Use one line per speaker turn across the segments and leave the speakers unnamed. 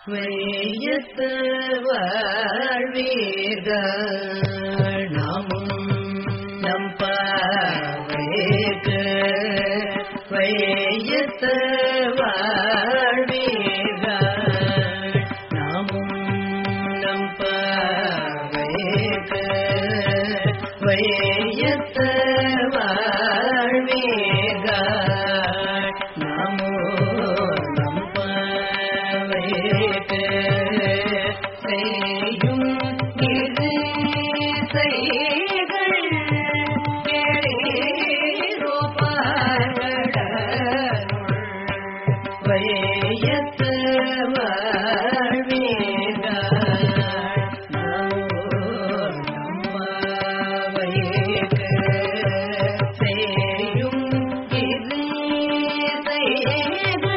வையத்து வாழ்வீர்கள் நாமும் நம் பாவைக்கு வையத்து வாழ்வீர்கள் நாமும் நம் பாவைக்கு வையத்து வாழ்வீர்கள் நமோ நம் பாவைக்கு செய்யும் இது செய்கள் வையத்து வாழ்வீர்கள் நம்மவைக்கு செய்யும் இது செய்கள்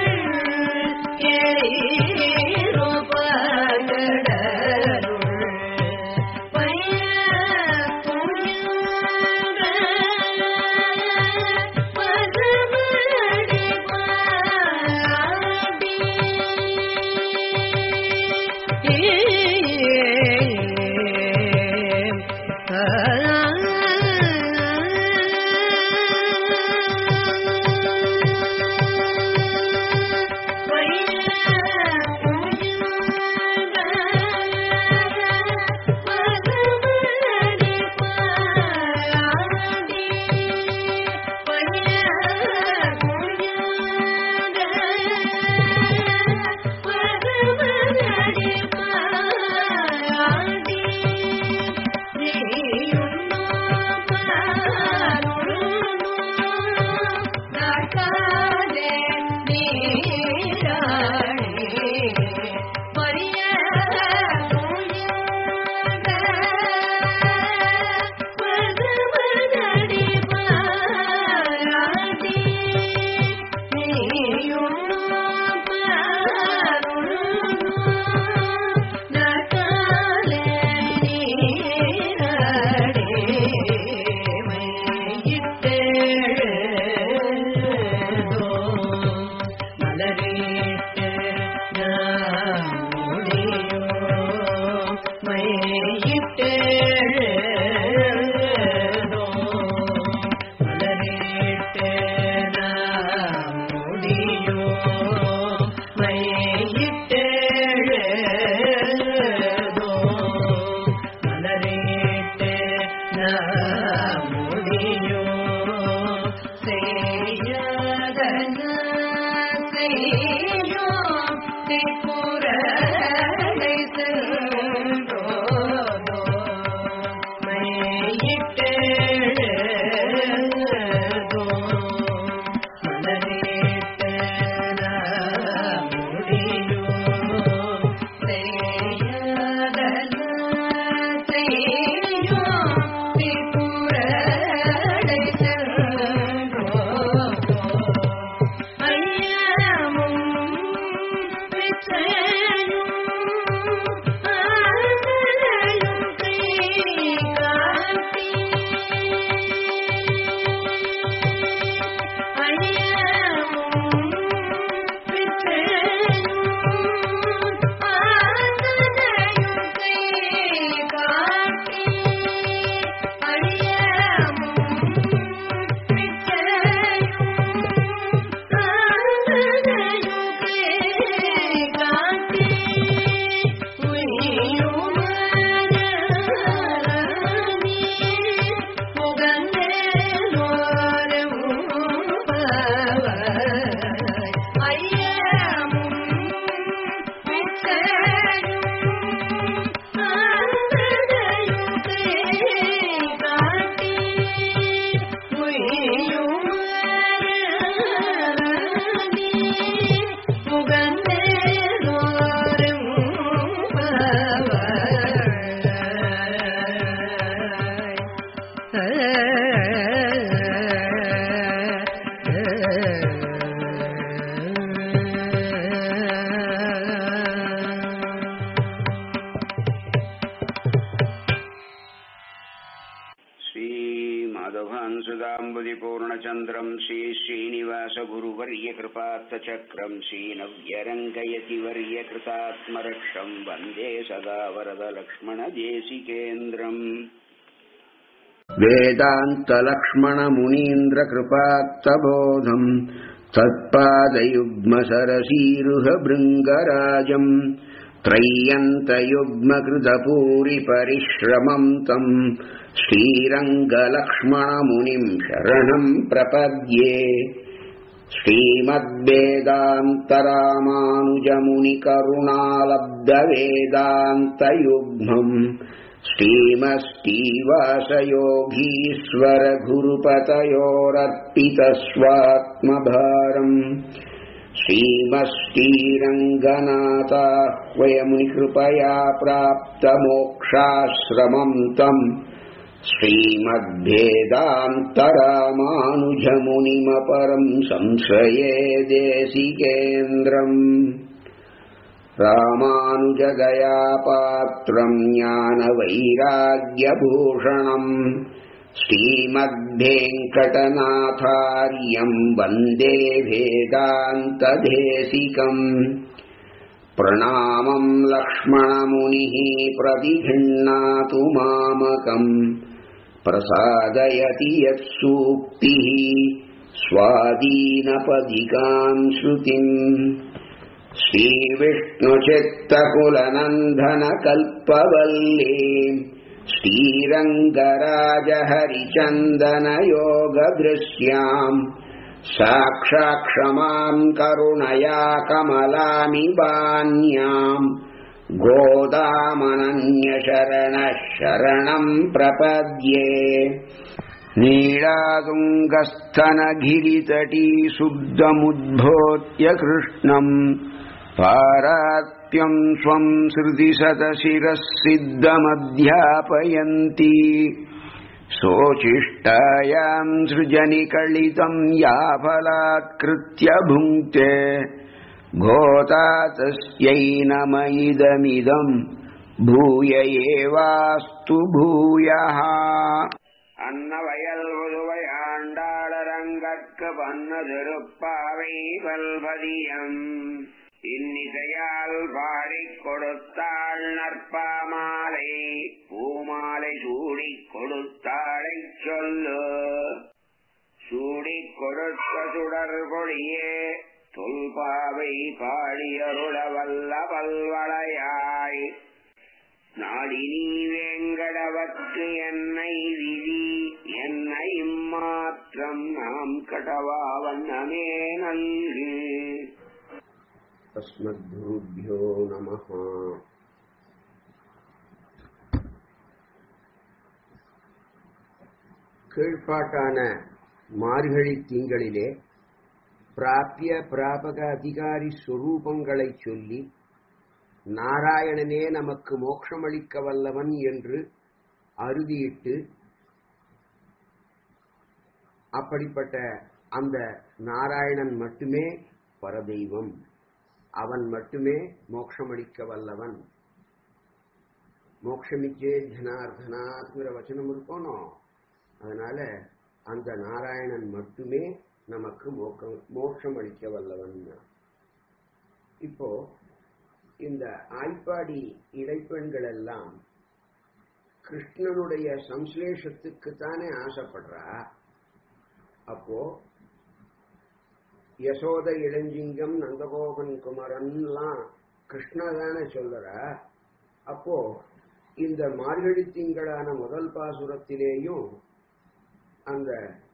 காட்டி
पूर्णचन्द्रम् श्रीश्रीनिवासगुरुवर्यकृपात्तचक्रम् श्रीनव्यरङ्गयति वर्यकृतात्मरक्षम् वन्दे सदा वरदलक्ष्मणदेशिकेन्द्रम् वेदान्तलक्ष्मणमुनीन्द्रकृपात्तबोधम् तत्पादयुग्मसरसीरुहभृङ्गराजम् त्रय्यन्तयुग्मकृतपूरिपरिश्रमम् तम् श्रीरङ्गलक्ष्मणमुनिम् शरणम् प्रपद्ये श्रीमद्वेदान्तरामानुजमुनिकरुणालब्धवेदान्तयुग्मम् श्रीमश्रीवासयोगीश्वरगुरुपतयोरर्पितस्वात्मभारम् श्रीमश्रीरङ्गनाथाह्वयमुनिकृपया प्राप्तमोक्षाश्रमम् तम् श्रीमद्भेदान्तरामानुजमुनिमपरम् संश्रये देशिकेन्द्रम् रामानुजदयापात्रम् ज्ञानवैराग्यभूषणम् श्रीमद्भेङ्कटनाथार्यम् वन्दे भेदान्तदेशिकम् प्रणामम् लक्ष्मणमुनिः प्रतिगृह्णातु मामकम् प्रसादयति यत्सूक्तिः स्वादीनपदिकाम् श्रुतिम् श्रीविष्णुचित्तकुलनन्दनकल्पवल्ली श्रीरङ्गराजहरिचन्दनयोगदृश्याम् साक्षाक्षमाम् करुणया कमलामिवान्याम् गोदामनन्यशरणः शरणम् प्रपद्ये नीलातुङ्गस्थनगिरितटी शुद्धमुद्भोत्य कृष्णम् पारात्यम् स्वम् श्रुतिशतशिरः सिद्धमध्यापयन्ती सोचिष्टायाम् सृजनिकलितम् याफलात्कृत्य भुङ्क्ते गोता तस्यै नम इदमिदम् भूय एवास्तु भूयः அன்னவயல் உருவையாண்டாளரங்கற்கு பன்னு திருப்பாவை பல்பதியம் இன்னிசையால் பாடிக் கொடுத்தாள் நற்பாமாலை பூமாலை சூடிக் கொடுத்தாளைச் சொல்லு சூடிக் கொடுத்த சுடர் பொழியே தொல்பாவை பாடியருள வல்ல பல்வளையாய் நாடினி வேங்கடவற்கு என்னை விதி என்னை மாற்றம் நாம் கடவா வண்ணமே நல்கு
अस्मद्गुरुभ्यो नमः கீழ்ப்பாட்டான மார்கழி திங்களிலே பிராபிய பிராபக அதிகாரி ஸ்வரூபங்களை சொல்லி நாராயணனே நமக்கு மோட்சமளிக்க வல்லவன் என்று அறுதியிட்டு அப்படிப்பட்ட அந்த நாராயணன் மட்டுமே பரதெய்வம் அவன் மட்டுமே மோட்சமளிக்க வல்லவன் மோட்சமிச்சே ஜனார்தனாத்ங்கிற வச்சனம் இருக்கணும் அதனால அந்த நாராயணன் மட்டுமே நமக்கு மோட்சம் அளிக்க வல்லவன் இப்போ இந்த ஆய்ப்பாடி இடைப்பெண்கள் எல்லாம் கிருஷ்ணனுடைய சம்ஸ்லேஷத்துக்கு தானே ஆசைப்படுறா அப்போ யசோத இளஞ்சிங்கம் நந்தகோபன் குமரன்லாம் கிருஷ்ணதானே சொல்லுற அப்போ இந்த மார்கழி திங்களான முதல் பாசுரத்திலேயும் அந்த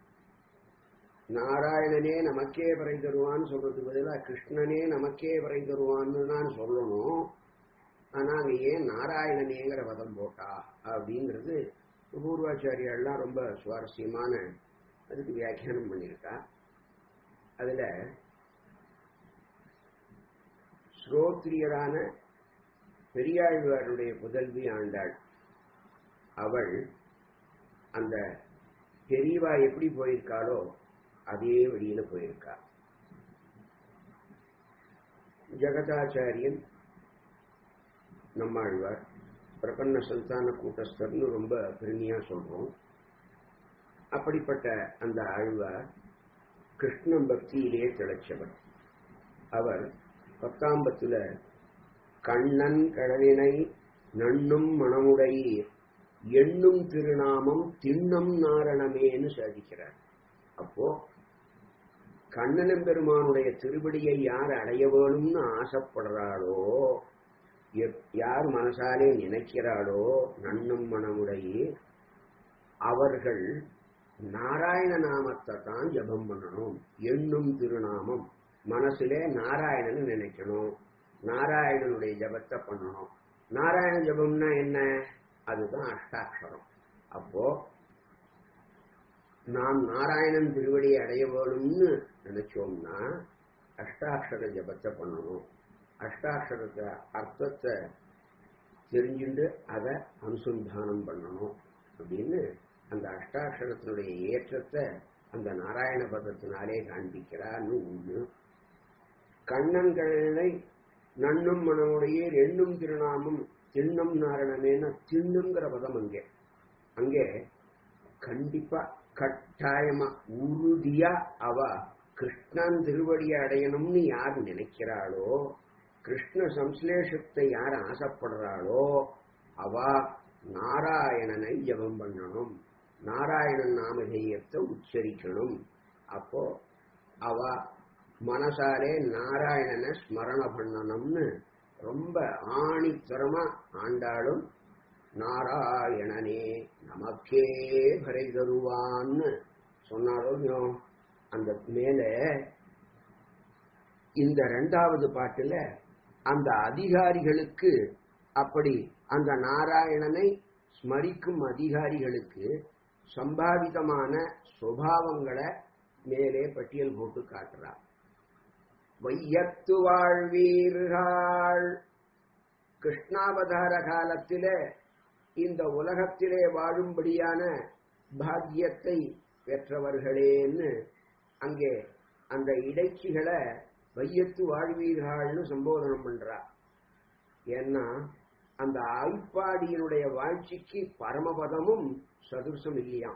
நாராயணனே நமக்கே வரை தருவான்னு சொல்றதுக்கு பதிலாக கிருஷ்ணனே நமக்கே வரை தருவான்னு தான் சொல்லணும் ஆனா அங்க ஏன் நாராயணனேங்கிற பதம் போட்டா அப்படிங்கிறது பூர்வாச்சாரியெல்லாம் ரொம்ப சுவாரஸ்யமான அதுக்கு வியாக்கியானம் பண்ணியிருக்கா அதுல ஸ்ரோத்ரியரான பெரியாழ்வாருடைய புதல்வி ஆண்டாள் அவள் அந்த பெரியவா எப்படி போயிருக்காளோ அதே வழியில போயிருக்கா ஜெகதாச்சாரியன் நம்மாழ்வார் பிரபன்ன சந்தான கூட்டஸ்தர்னு ரொம்ப பெருமையா சொல்றோம் அப்படிப்பட்ட அந்த ஆழ்வார் கிருஷ்ணன் பக்தியிலே திளைச்சவர் அவர் பத்தாம் பத்துல கண்ணன் கடலினை நண்ணும் மணமுடையீர் எண்ணும் திருநாமம் திண்ணம் நாரணமேன்னு சாதிக்கிறார் அப்போ கண்ணனம் பெருமானுடைய திருவடியை யார் அடைய வேணும்னு ஆசைப்படுறாளோ எப்- யார் மனசாலே நினைக்கிறாளோ நண்ணும் மனமுடையீர் அவர்கள் நாராயண நாமத்தை தான் ஜபம் பண்ணணும் எண்ணும் திருநாமம் மனசுல நாராயணன் நினைக்கணும் நாராயணனுடைய ஜபத்தை பண்ணணும் நாராயண ஜபம்னா என்ன அதுதான் அஷ்டாட்சரம் அப்போ நாம் நாராயணன் திருவடியை அடைய வேணும்னு நினைச்சோம்னா அஷ்டாட்சர ஜபத்தை பண்ணணும் அஷ்டாட்சரத்தை அர்த்தத்தை தெரிஞ்சுட்டு அதை அனுசந்தானம் பண்ணணும் அப்படின்னு அந்த அஷ்டாட்சரத்தினுடைய ஏற்றத்தை அந்த நாராயண பதத்தினாலே காண்பிக்கிறான்னு ஒண்ணு கண்ணன்களை நண்ணும் மனமுடைய எண்ணும் திருநாமம் திண்ணம் நாரணமேன திண்ணுங்கிற பதம் அங்கே அங்கே கண்டிப்பா கட்டாயமா உறுதியா அவ கிருஷ்ணன் திருவடியை அடையணும்னு யார் நினைக்கிறாளோ கிருஷ்ண சம்ஸ்லேஷத்தை யார் ஆசைப்படுறாளோ அவ நாராயணனை ஜெபம் பண்ணணும் நாராயணன் நாமதேயத்தை உச்சரிக்கணும் அப்போ அவ மனசாலே நாராயணனை ஸ்மரண பண்ணணும்னு ரொம்ப ஆணித்தரமா ஆண்டாளும் நாராயணனே நமக்கே பறை தருவான்னு சொன்னாலோ அந்த மேல இந்த ரெண்டாவது பாட்டுல அந்த அதிகாரிகளுக்கு அப்படி அந்த நாராயணனை ஸ்மரிக்கும் அதிகாரிகளுக்கு சம்பாவிதமான சுபாவங்களை மேலே பட்டியல் போட்டு காட்டுறார் வையத்து வாழ்வீர்கள் கிருஷ்ணாவதார காலத்திலே இந்த உலகத்திலே வாழும்படியான பாக்கியத்தை பெற்றவர்களேன்னு அங்கே அந்த இடைச்சிகளை வையத்து வாழ்வீர்கள்னு சம்போதனம் பண்றா ஏன்னா அந்த ஆய்ப்பாடியினுடைய வாழ்ச்சிக்கு பரமபதமும் சதுர்சம் இல்லையாம்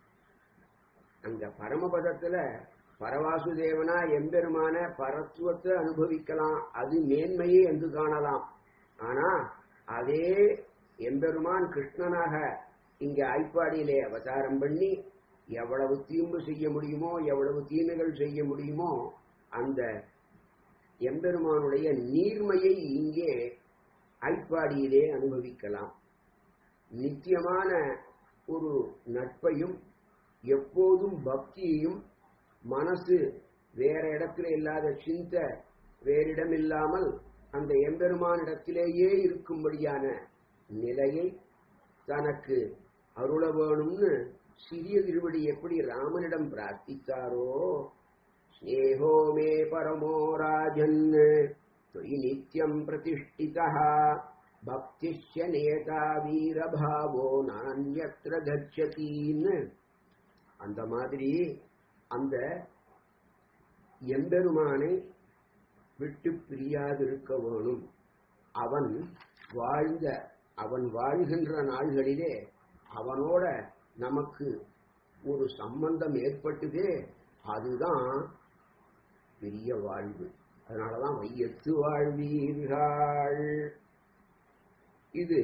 அந்த பரமபதத்துல பரவாசுதேவனா எம்பெருமான பரத்துவத்தை அனுபவிக்கலாம் அது மேன்மையே என்று காணலாம் ஆனா அதே எம்பெருமான் கிருஷ்ணனாக இங்க ஆய்ப்பாடியிலே அவதாரம் பண்ணி எவ்வளவு தீம்பு செய்ய முடியுமோ எவ்வளவு தீமைகள் செய்ய முடியுமோ அந்த எம்பெருமானுடைய நீர்மையை இங்கே ஐப்பாடியிலே அனுபவிக்கலாம் நித்தியமான ஒரு நட்பையும் எப்போதும் பக்தியையும் மனசு வேற இடத்துல இல்லாத சிந்த வேறிடம் இல்லாமல் அந்த எம்பெருமானிடத்திலேயே இருக்கும்படியான நிலையை தனக்கு அருள வேணும்னு சிறிய திருவடி எப்படி ராமனிடம் பிரார்த்தித்தாரோ ஸ்னேகோ மே பரமோ ராஜன் தொய் நித்யம் பிரதிஷ்டிதா பக்திஷ்ய நேதா வீரபாவோ நான்யத்ர கச்சதின்னு அந்த மாதிரி அந்த எம்பெருமானை விட்டு பிரியாதிருக்க வேணும் அவன் வாழ்ந்த அவன் வாழ்கின்ற நாள்களிலே அவனோட நமக்கு ஒரு சம்பந்தம் ஏற்பட்டதே அதுதான் பெரிய வாழ்வு அதனாலதான் வையத்து வாழ்வீர்கள் இது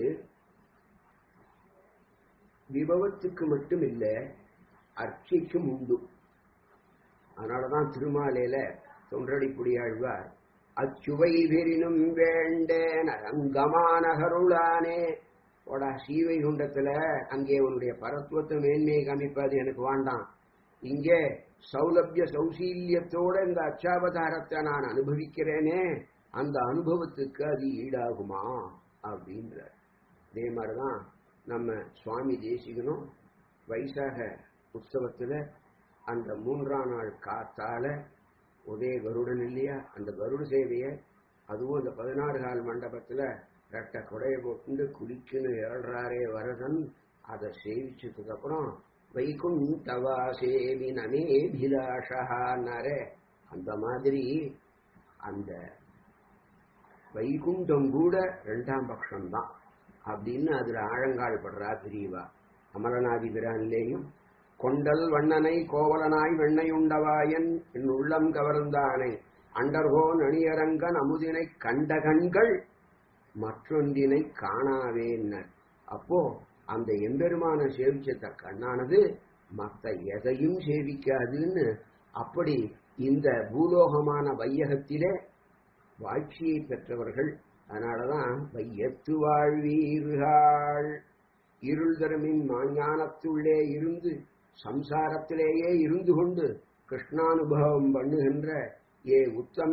விபவத்துக்கு மட்டும் இல்ல அர்ச்சைக்கும் உண்டு அதனாலதான் திருமாலையில தொன்றடிப்புடியாழ்வார் அச்சுவை பெரினும் வேண்டேன் அரங்கமானகருளானே போடா ஸ்ரீவைகுண்டத்துல அங்கே உன்னுடைய பரத்துவத்தை மேன்மையை காமிப்பாது எனக்கு வேண்டாம் இங்கே சௌலபிய சௌசீல்யத்தோட இந்த அச்சாவதாரத்தை நான் அனுபவிக்கிறேனே அந்த அனுபவத்துக்கு அது ஈடாகுமா அப்படின்ற அதே மாதிரிதான் நம்ம சுவாமி தேசிகனும் வைசாக உற்சவத்துல அந்த மூன்றாம் நாள் காத்தால ஒரே கருடன் இல்லையா அந்த கருட சேவைய அதுவும் அந்த பதினாறு கால் மண்டபத்துல ரெட்ட கொடைய போட்டு குளிச்சுன்னு ஏழ்றாரே வரதன் அதை சேவிச்சதுக்கு அப்புறம் வைகுண்டவா சேவி நமேபிலாஷான்னாரே அந்த மாதிரி அந்த வைகுண்டம் கூட ரெண்டாம் பட்சம்தான் அப்படின்னு அதுல ஆழங்கால் படுறா பிரிவா அமரநாதி பிரானிலேயும் கொண்டல் வண்ணனை கோவலனாய் வெண்ணையுண்டவாயன் என் உள்ளம் கவர்ந்தானை அண்டர்கோன் அணியரங்கன் அமுதினை கண்ட கண்கள் மற்றொன்றினை காணாவேன்னர் அப்போ அந்த எம்பெருமான சேவிச்ச கண்ணானது மத்த எதையும் சேவிக்காதுன்னு அப்படி இந்த பூலோகமான வையகத்திலே வாழ்ச்சியை பெற்றவர்கள் அதனாலதான் வையத்து வாழ்வீர்கள் இருள் தருமின் மாஞானத்துள்ளே இருந்து சம்சாரத்திலேயே இருந்து கொண்டு கிருஷ்ணானுபவம் பண்ணுகின்ற ஏ உத்தம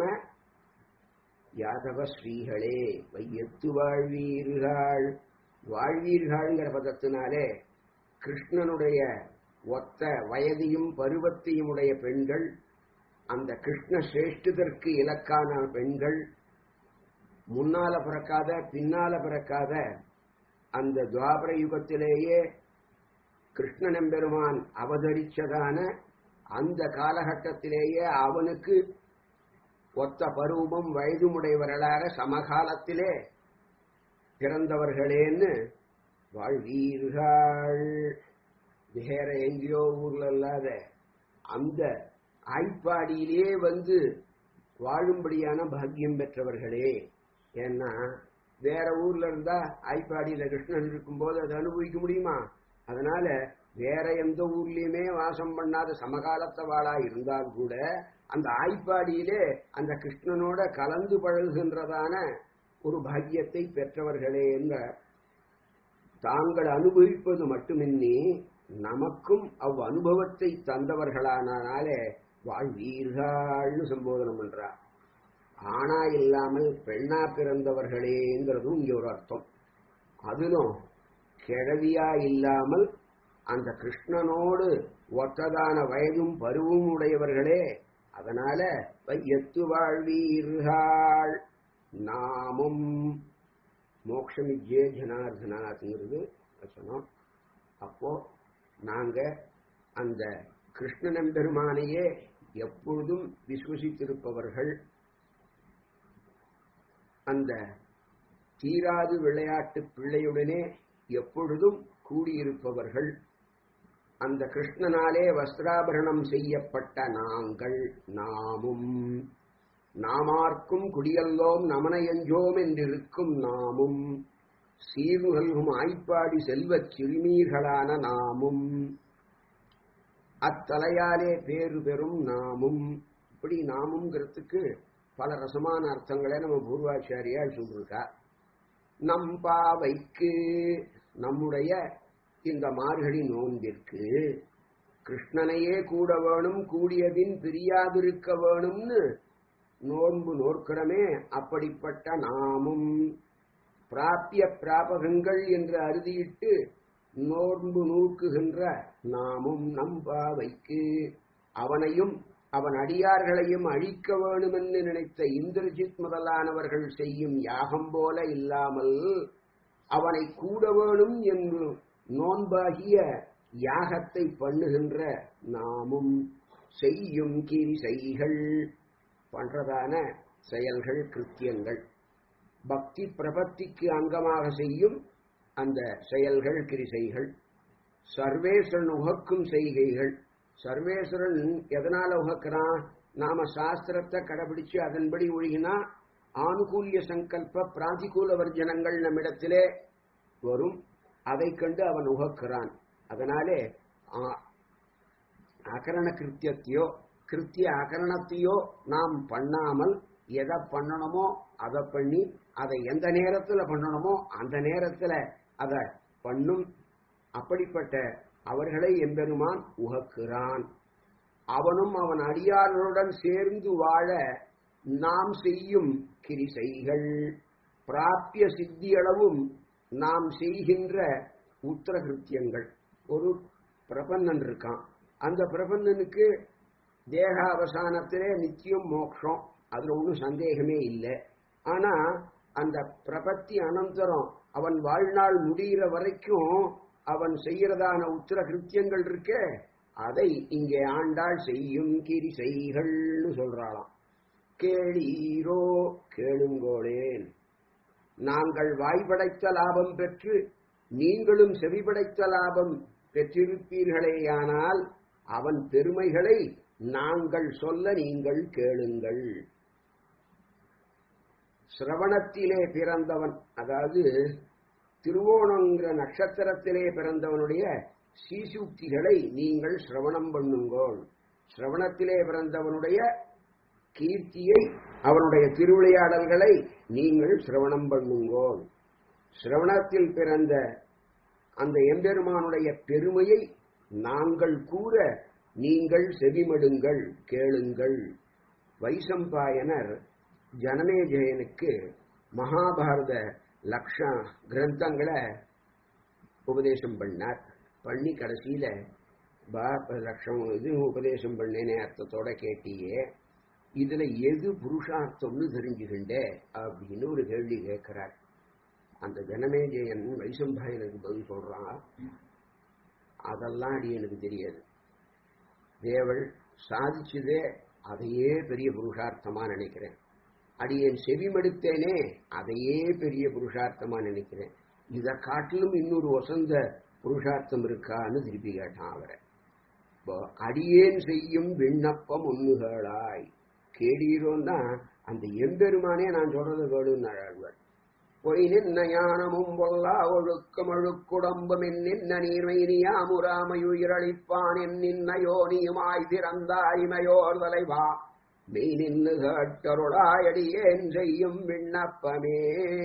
யாதவ ஸ்ரீகளே வையத்து வாழ்வீர்கள் வாழ்வீர்கள்ங்கிற பதத்தினாலே கிருஷ்ணனுடைய ஒத்த வயதையும் பருவத்தையும் உடைய பெண்கள் அந்த கிருஷ்ண சிரேஷ்டதற்கு இலக்கான பெண்கள் முன்னால பிறக்காத பின்னால பிறக்காத அந்த துவாபர யுகத்திலேயே கிருஷ்ணன் எம்பெருமான் அவதரிச்சதான அந்த காலகட்டத்திலேயே அவனுக்கு ஒத்த பருவமும் வயதுமுடையவர்களாக சமகாலத்திலே பிறந்தவர்களேன்னு வாழ்வீர்கள் வேற எங்கேயோ ஊர்ல இல்லாத அந்த ஆய்ப்பாடியிலே வந்து வாழும்படியான பாக்கியம் பெற்றவர்களே ஏன்னா வேற ஊர்ல இருந்தா ஆய்ப்பாடியில கிருஷ்ணன் இருக்கும்போது அதை அனுபவிக்க முடியுமா அதனால வேற எந்த ஊர்லயுமே வாசம் பண்ணாத சமகாலத்த வாழா இருந்தால் கூட அந்த ஆய்ப்பாடியிலே அந்த கிருஷ்ணனோட கலந்து பழகுகின்றதான ஒரு பாக்கியத்தை பெற்றவர்களே என்ற தாங்கள் அனுபவிப்பது மட்டுமின்றி நமக்கும் அவ்வ அனுபவத்தை தந்தவர்களானாலே வாழ்வீர்கள்னு சம்போதனம் பண்றார் ஆணா இல்லாமல் பெண்ணா பிறந்தவர்களேங்கிறதும் இங்க ஒரு அர்த்தம் அதிலும் கிழவியா இல்லாமல் அந்த கிருஷ்ணனோடு ஒத்ததான வயதும் பருவும் உடையவர்களே அதனால வையத்து வாழ்வீர்கள் நாமும் மோக்ஷமிஜே ஜனார்தனாத்ங்கிறது வச்சனம் அப்போ நாங்க அந்த கிருஷ்ணன் பெருமானையே எப்பொழுதும் விசுவசித்திருப்பவர்கள் அந்த தீராது விளையாட்டு பிள்ளையுடனே எப்பொழுதும் கூடியிருப்பவர்கள் அந்த கிருஷ்ணனாலே வஸ்திராபரணம் செய்யப்பட்ட நாங்கள் நாமும் நாமார்க்கும் குடியல்லோம் நமனையஞ்சோம் என்றிருக்கும் நாமும் சீர்நல்கும் ஆய்ப்பாடி செல்வச் சிறுமீர்களான நாமும் அத்தலையாலே பேறு பெறும் நாமும் இப்படி நாமுங்கிறதுக்கு பல ரசமான அர்த்தங்களை நம்ம பூர்வாச்சாரியால் சொல்லிருக்கா நம் பாவைக்கு நம்முடைய இந்த மார்கழி நோன்பிற்கு கிருஷ்ணனையே கூட வேணும் கூடியதின் பிரியாதிருக்க வேணும்னு நோன்பு நோக்கிறமே அப்படிப்பட்ட நாமும் பிராப்பிய பிராபகங்கள் என்று அறுதியிட்டு நோன்பு நூக்குகின்ற நாமும் நம்பாவைக்கு அவனையும் அவன் அடியார்களையும் அழிக்க வேணுமென்று நினைத்த இந்திரஜித் முதலானவர்கள் செய்யும் யாகம் போல இல்லாமல் அவனை கூட வேணும் என்று நோன்பாகிய யாகத்தை பண்ணுகின்ற நாமும் செய்யும் கிரிசைகள் பண்றதான செயல்கள் கிருத்தியங்கள் பக்தி பிரபத்திக்கு அங்கமாக செய்யும் அந்த செயல்கள் கிரிசைகள் சர்வேஸ்வரன் உகக்கும் செய்கைகள் சர்வேஸ்வரன் எதனால உகக்கிறான் நாம சாஸ்திரத்தை கடைபிடிச்சு அதன்படி ஒழுகினா ஆனுகூல்ய சங்கல்ப பிராதிகூல வர்ஜனங்கள் நம்மிடத்திலே வரும் அதை கண்டு அவன் உகக்கிறான் அதனாலே ஆ- அகரண கிருத்தியத்தையோ கிருத்திய அகரணத்தையோ நாம் பண்ணாமல் எதை பண்ணணுமோ அதை பண்ணி அதை எந்த நேரத்துல பண்ணணுமோ அந்த நேரத்துல அதை பண்ணும் அப்படிப்பட்ட அவர்களை எம்பெருமான் உகக்கிறான் அவனும் அவன் அடியார்களுடன் சேர்ந்து வாழ நாம் செய்யும் கிரிசைகள் பிராப்பிய சித்தியளவும் நாம் செய்கின்ற உத்தரகிருத்தியங்கள் ஒரு பிரபன்னன் இருக்கான் அந்த பிரபன்னனுக்கு தேகாவசானத்திலே நித்தியம் மோட்சம் அதுல ஒன்றும் சந்தேகமே இல்லை ஆனா அந்த பிரபத்தி அனந்தரம் அவன் வாழ்நாள் முடிகிற வரைக்கும் அவன் செய்யறதான உத்தர கிருத்தியங்கள் இருக்கே அதை இங்கே ஆண்டாள் செய்யும் கிரிசைகள்னு சொல்றாளாம் கேளீரோ கேளுங்கோளேன் நாங்கள் வாய்படைத்த லாபம் பெற்று நீங்களும் செவிபடைத்த லாபம் பெற்றிருப்பீர்களேயானால் அவன் பெருமைகளை நாங்கள் சொல்ல நீங்கள் கேளுங்கள் சிரவணத்திலே பிறந்தவன் அதாவது திருவோணங்கிற நட்சத்திரத்திலே பிறந்தவனுடைய சீசூக்திகளை நீங்கள் சிரவணம் பண்ணுங்கோள் சிரவணத்திலே பிறந்தவனுடைய கீர்த்தியை அவனுடைய திருவிளையாடல்களை நீங்கள் சிரவணம் பண்ணுங்கோள் சிரவணத்தில் பிறந்த அந்த எம்பெருமானுடைய பெருமையை நாங்கள் கூற நீங்கள் செவிமடுங்கள் கேளுங்கள் வைசம்பாயனர் ஜனமேஜயனுக்கு மகாபாரத லக்ஷ கிரந்தங்களை உபதேசம் பண்ணார் பண்ணி கடைசியில பாரத லட்சம் இது உபதேசம் பண்ணேனே அர்த்தத்தோட கேட்டியே இதுல எது புருஷார்த்தம்னு தெரிஞ்சுக்கிண்டே அப்படின்னு ஒரு கேள்வி கேட்கிறார் அந்த ஜனமேஜயன் வைசம்பாயனுக்கு பதில் சொல்றான் அதெல்லாம் அடி எனக்கு தெரியாது தேவள் சாதிச்சதே அதையே பெரிய புருஷார்த்தமா நினைக்கிறேன் அடியேன் செவிமடுத்தேனே அதையே பெரிய புருஷார்த்தமா நினைக்கிறேன் இதை காட்டிலும் இன்னொரு வசந்த புருஷார்த்தம் இருக்கான்னு திருப்பி கேட்டான் அவரை இப்போ அடியேன் செய்யும் விண்ணப்பம் ஒண்ணுகளாய் கேடீரோன்னா அந்த எம்பெருமானே நான் சொல்றது கேளுன்னு அழாழ்வார் பொய் நின்ன ஞானமும் பொல்லா ஒழுக்கம் அழுக்குடம்பும் என் நின்ன நீர்மையினியாமுராமையுயிரளிப்பான் என் நின்ன யோனியுமாய் பிறந்தாய்மையோர் தலைவா மெய் நின்று கேட்டருளாயடியேன் செய்யும் விண்ணப்பமே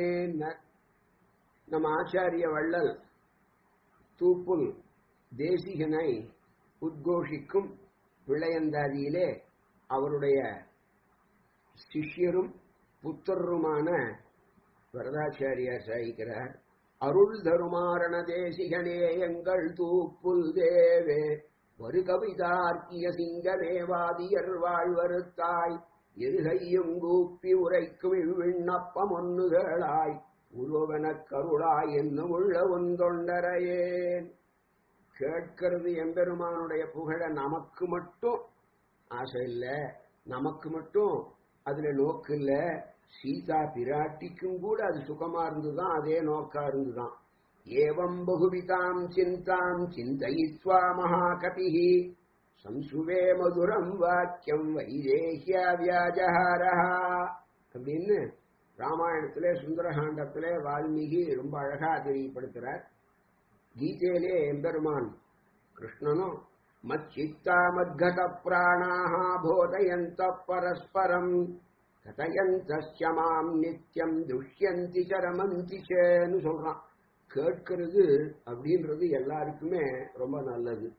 நம் ஆச்சாரிய வள்ளல் தூப்புல் தேசிகனை உத்கோஷிக்கும் விளையந்தாதியிலே அவருடைய சிஷ்யரும் புத்தருமான வரதாச்சாரியார் சாய்க்கிறார் அருள் தருமாரண தேசிகனே எங்கள் தூப்புல் தேவே ஒரு கவிதார்க்கிய சிங்கமேவாதியர் வாழ்வருத்தாய் இருகையும் கூப்பி உரைக்கும் இவ்விண்ணப்பம் ஒன்னுகளாய் உருவனக் கருளாய் என்னும் உள்ள ஒன்றொண்டரையேன் கேட்கிறது எம்பெருமானுடைய புகழ நமக்கு மட்டும் ஆசை இல்ல நமக்கு மட்டும் அதுல நோக்கு இல்ல சீதா பிராட்டிக்கும் கூட அது சுகமா இருந்துதான் அதே நோக்கா இருந்துதான் ஏவம் பகுவிதாம் சிந்தாம் சிந்தயித்வா மகாகபிஹி சம்சுவே மதுரம் வாக்கியம் வைதேஹியா வியாஜஹாரா அப்படின்னு ராமாயணத்திலே சுந்தரகாண்டத்திலே வால்மீகி ரொம்ப அழகா தெரியப்படுத்துறார் கீதையிலே எம்பெருமான் கிருஷ்ணனும் மச்சித்தா மத்கத பிராணாக போதயந்த பரஸ்பரம் கதயந்த மாம் நித்தியம் துஷ்யந்தி சரமந்தி சேன்னு சொல்றான் கேட்கிறது அப்படின்றது எல்லாருக்குமே ரொம்ப நல்லது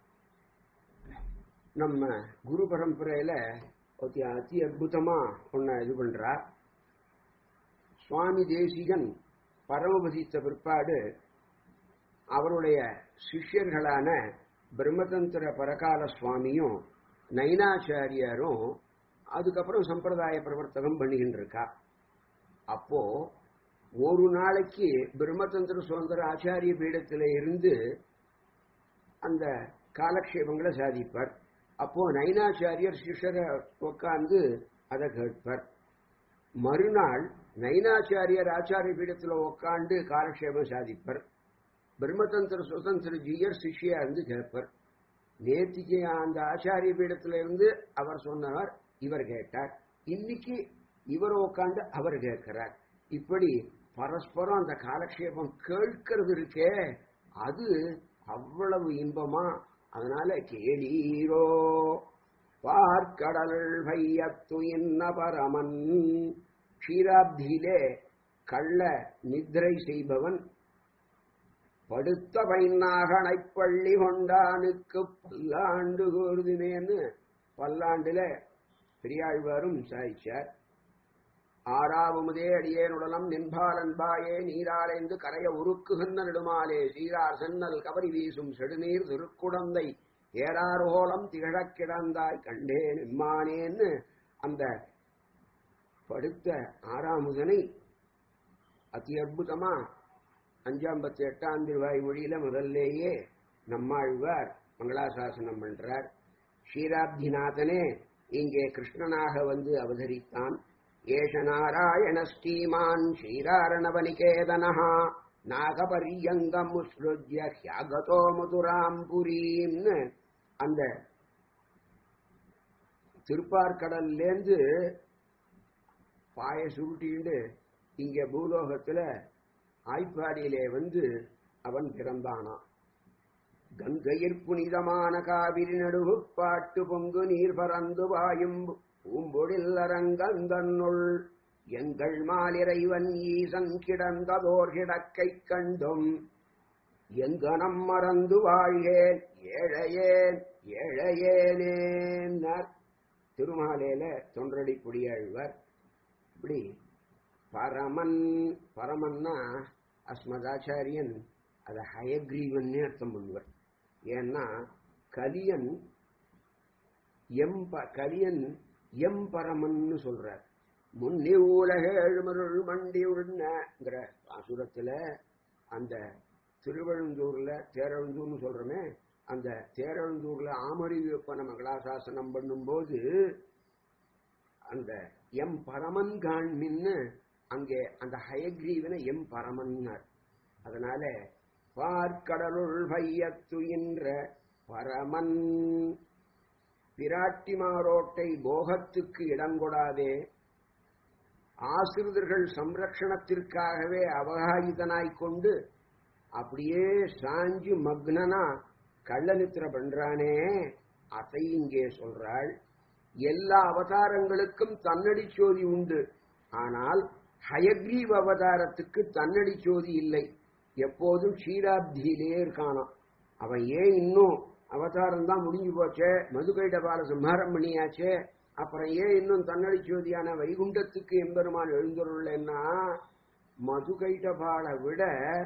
நம்ம குரு பரம்பரையில அதி அதி அற்புதமா ஒன்ன இது பண்றார் சுவாமி தேசிகன் பரமபதித்த பிற்பாடு அவருடைய சிஷ்யர்களான பிரம்மதந்திர பரகால சுவாமியும் நைனாச்சாரியாரும் அதுக்கப்புறம் சம்பிரதாய பிரவர்த்தகம் பண்ணிக்கிட்டு இருக்கா அப்போ ஒரு நாளைக்கு பிரம்மதந்திர சுதந்திர ஆச்சாரிய பீடத்தில இருந்து அந்த காலக்ஷேபங்களை சாதிப்பார் அப்போ நைனாச்சாரியர் சிஷ்யரை உட்கார்ந்து அதை கேட்பார் மறுநாள் நைனாச்சாரியர் ஆச்சாரிய பீடத்தில் உட்காந்து காலக்ஷேபம் சாதிப்பர் பிரம்மதந்திர சுதந்திர ஜீயர் சிஷ்யா இருந்து கேட்பர் நேத்திக்கு அந்த ஆச்சாரிய பீடத்துல இருந்து அவர் சொன்னவர் இவர் கேட்டார் இன்னைக்கு இவர் உட்காந்து அவர் கேட்கிறார் இப்படி பரஸ்பரம் அந்த காலக்ஷேபம் கேட்கிறது இருக்கே அது அவ்வளவு இன்பமா அதனால கேளீரோ பார்க்கடல் வையத்து இன்ன பரமன் க்ஷீராப்தியிலே கள்ள நித்ரை செய்பவன் படுத்த பைநாகனை பள்ளி கொண்டானுக்கு பல்லாண்டு கூறுதுமேன்னு பல்லாண்டுல பெரியாழ்வாரும் சாய்ச்சார் ஆறாவமுதே அடியேனுடலம் நின்பால் அன்பாயே நீராரைந்து கரைய உருக்குகின்ற நெடுமாலே சீரார் சென்னல் கவரி வீசும் செடுநீர் திருக்குடந்தை ஏறாரோலம் திகழக் கிடந்தாய் கண்டேன் எம்மானேன்னு அந்த படுத்த ஆறாமுதனை அதி அற்புதமா அஞ்சாம் பத்து எட்டாம் திருவாய் மொழியில முதல்லேயே நம்மாழ்வார் மங்களாசாசனம் பண்றார் ஷீராப்திநாதனே இங்கே கிருஷ்ணனாக வந்து அவதரித்தான் ஏஷ நாராயண ஸ்ரீமான் ஸ்ரீராரணவனிகேதனஹா நாகபரியங்கம் முஸ்ருஜ்ய ஹியாகதோ மதுராம் புரீம்னு அந்த திருப்பார்கடல்லேருந்து பாய சுருட்டிண்டு இங்க பூலோகத்துல ஆய்ப்பாடியிலே வந்து அவன் பிறந்தானான் கங்கையிற் புனிதமான காவிரி நடுவு பாட்டு பொங்கு நீர் பறந்து பாயும் பூம்பொழில் அரங்கந்தன்னுள் எங்கள் மாலிறைவன் ஈசன் கிடந்ததோர் கிடக்கை கண்டும் எங்கனம் மறந்து வாழ்கேன் ஏழையேன் ஏழையேனேன்னார் திருமாலேல தொன்றடி குடியாழ்வார் இப்படி பரமன் பரமன்னா அஸ்மதாச்சாரியன் அதை ஹயக்ரீவன்னே அர்த்தம் பண்ணுவார் ஏன்னா கலியன் எம் ப- கலியன் எம் பரமன்னு சொல்றார் முன்னி உலக எழுமருள் மண்டி உடனேங்கிற அசுரத்துல அந்த திருவழுந்தூர்ல தேரழுந்தூர்னு சொல்றோமே அந்த தேரழுந்தூர்ல ஆமரிவியப்பன மங்களாசாசனம் பண்ணும்போது அந்த எம் பரமன் காண்மின்னு அங்கே அந்த ஹயக்ரீவனை எம் பரமன்னார் அதனால பார்க்கடலுள் பையத்துயின்ற பரமன் பிராட்டிமாரோட்டை போகத்துக்கு இடங்கொடாதே ஆசிரிதர்கள் சம்ரக்ஷணத்திற்காகவே அவகாயிதனாய்க் கொண்டு அப்படியே சாஞ்சு மக்னனா கள்ளநித்திர பண்றானே அதை இங்கே சொல்றாள் எல்லா அவதாரங்களுக்கும் தன்னடி சோதி உண்டு ஆனால் ஹயக்ரீவ் அவதாரத்துக்கு தன்னடி சோதி இல்லை எப்போதும் க்ஷீராப்தியிலே இருக்கானாம் அவன் ஏன் இன்னும் அவதாரம் தான் முடிஞ்சு போச்சே மதுகைட பால சம்ஹாரம் பண்ணியாச்சே அப்புறம் ஏன் இன்னும் தன்னடி சோதியான வைகுண்டத்துக்கு எம்பெருமான் எழுந்துள்ளேன்னா மதுகைடபாலை விட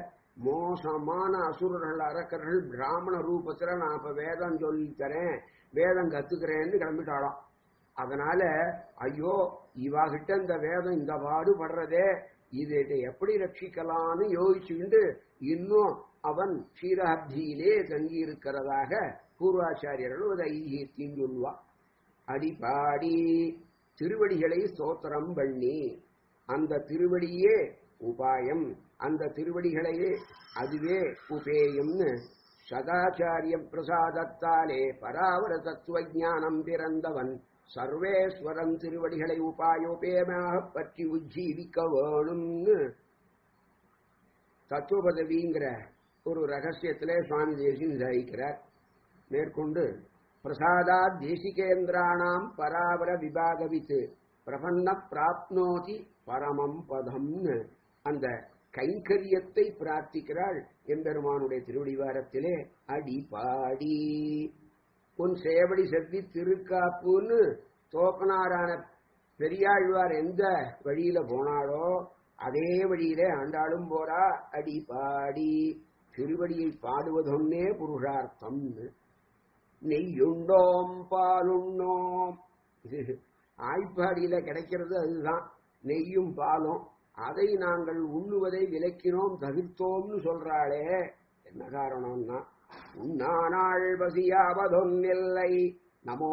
மோசமான அசுரர்கள் அரக்கர்கள் பிராமண ரூபத்துல நான் இப்ப வேதம் சொல்லித் தரேன் வேதம் கத்துக்கிறேன்னு கிளம்பிட்டாளாம் அதனால ஐயோ இவாகிட்ட இந்த வேதம் இந்த பாடுபடுறதே இதை எப்படி ரட்சிக்கலாம்னு யோசிச்சுக்கிண்டு இன்னும் அவன் க்ஷீராப்தியிலே தங்கி இருக்கிறதாக பூர்வாச்சாரியர்கள் ஒரு ஐகியத்தையும் சொல்லுவா அடிபாடி திருவடிகளை ஸ்தோத்திரம் பண்ணி அந்த திருவடியே உபாயம் அந்த திருவடிகளையே அதுவே உபேயம்னு சதாச்சாரிய பிரசாதத்தாலே பராவர தத்துவ ஞானம் பிறந்தவன் சர்வேஸ்வரன் திருவடிகளை உபாயோபேயமாக பற்றி உஜ்ஜீவிக்க வேணும்னு தத்துவ பதவிங்கிற ஒரு ரகசியத்திலே சுவாமி தேசியம் சாதிக்கிறார் மேற்கொண்டு பிரசாதா தேசிகேந்திராணாம் பராவர விபாகவித்து பிரபன்ன பிராப்னோதி பரமம் பதம்னு அந்த கைங்கரியத்தை பிரார்த்திக்கிறாள் எம்பெருமானுடைய திருவடிவாரத்திலே அடிபாடி உன் சேவடி செவ்வி திருக்காப்புன்னு தோப்பனாரான பெரியாழ்வார் எந்த வழியில போனாளோ அதே வழியிலே ஆண்டாளும் போறா அடிபாடி திருவடியை பாடுவதொன்னே புருஷார்த்தம் நெய்யுண்டோம் பாலுண்ணோம் இது ஆய்ப்பாடியில கிடைக்கிறது அதுதான் நெய்யும் பாலும் அதை நாங்கள் உண்ணுவதை விலக்கினோம் தவிர்த்தோம்னு சொல்றாளே என்ன காரணம்னா உண்ணானாள் பசியாவதொன்னில்லை நமோ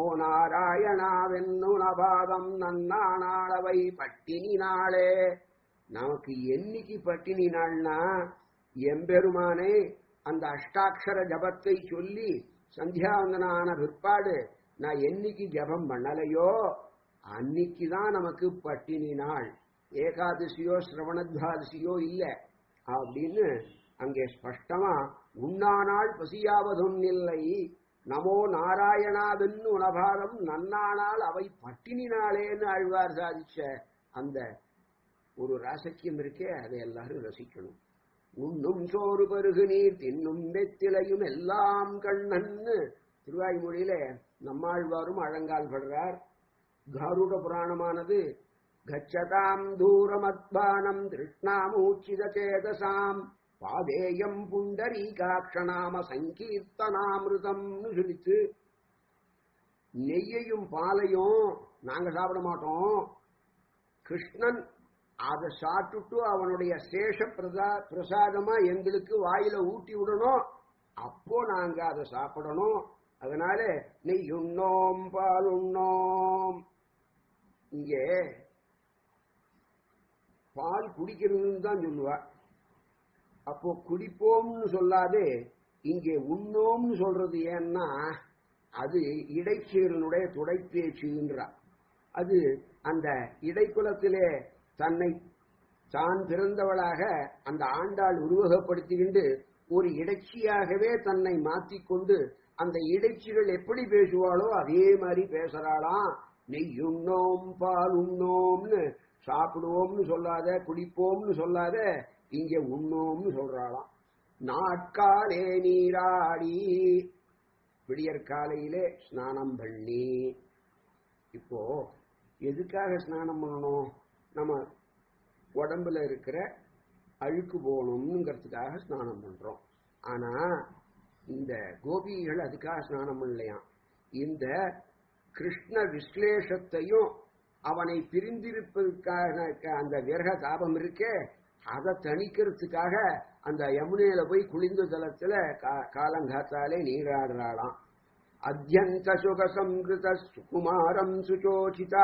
நாராயணாவென்னுணபாதம் நன்னானாளவை பட்டினி நாளே நமக்கு என்னைக்கு பட்டினி நாள்னா எம்பெருமானே அந்த அஷ்டாட்சர ஜபத்தை சொல்லி சந்தியாவந்தனான பிற்பாடு நான் என்னைக்கு ஜபம் பண்ணலையோ அன்னைக்கு தான் நமக்கு பட்டினி நாள் ஏகாதசியோ சிரவணத்வாதசியோ இல்ல அப்படின்னு அங்கே ஸ்பஷ்டமா உண்ணானால் பசியாவதொன்னில்லை நமோ நாராயணாவென்னு உணபாரம் நன்னானால் அவை பட்டினி நாளேன்னு ஆழ்வார் சாதிச்ச அந்த ஒரு ராசக்கியம் இருக்கே அதை எல்லாரும் ரசிக்கணும் உண்ணும் சோறு பருகு நீர் தின்னும் வெத்திலையும் எல்லாம் கண்ணன்னு திருவாய்மொழியில நம்மாழ்வாரும் அழங்கால் படுறார் காருட புராணமானது கச்சதாம் தூரமத்பானம் திருஷ்ணாமூச்சித சேதசாம் பாதேயம் புண்டரீகாட்சநாம சங்கீர்த்தனாமிருதம்னு சொல்லித்து நெய்யையும் பாலையும் நாங்க சாப்பிட மாட்டோம் கிருஷ்ணன் அதை சாப்பிட்டுட்டு அவனுடைய சேஷ பிரசா பிரசாதமா எங்களுக்கு வாயில ஊட்டி விடணும் அப்போ நாங்க அதை சாப்பிடணும் அதனால நெய் உண்ணோம் பால் உண்ணோம் இங்கே பால் குடிக்கிறதுன்னு தான் சொல்லுவா அப்போ குடிப்போம்னு சொல்லாதே இங்கே உண்ணோம்னு சொல்றது ஏன்னா அது இடைச்சீரனுடைய துடைப்பேச்சுன்றா அது அந்த இடைக்குலத்திலே தன்னை தான் பிறந்தவளாக அந்த ஆண்டாள் உருவகப்படுத்திக்கிண்டு ஒரு இடைச்சியாகவே தன்னை மாற்றிக்கொண்டு அந்த இடைச்சிகள் எப்படி பேசுவாளோ அதே மாதிரி பேசுறாளாம் நெய் உண்ணோம் பால் உண்ணோம்னு சாப்பிடுவோம்னு சொல்லாத குடிப்போம்னு சொல்லாத இங்க உண்ணோம்னு சொல்றாளாம் நாட்காலே நீராடி விடியற் காலையிலே ஸ்நானம் பண்ணி இப்போ எதுக்காக ஸ்நானம் பண்ணணும் நம்ம உடம்புல இருக்கிற அழுக்கு போகணுங்கிறதுக்காக ஸ்நானம் பண்றோம் ஆனா இந்த கோபிகள் அதுக்காக ஸ்நானம் பண்ணலையாம் இந்த கிருஷ்ண விஸ்லேஷத்தையும் அவனை பிரிந்திருப்பதற்காக அந்த விரக தாபம் இருக்கே அதை தணிக்கிறதுக்காக அந்த யமுனையில போய் குளிர்ந்த ஜலத்துல கா- காலங்காத்தாலே நீராடுறாளாம் அத்தியந்த சுக சம்கிருத சுகுமாரம் சுச்சோச்சிதா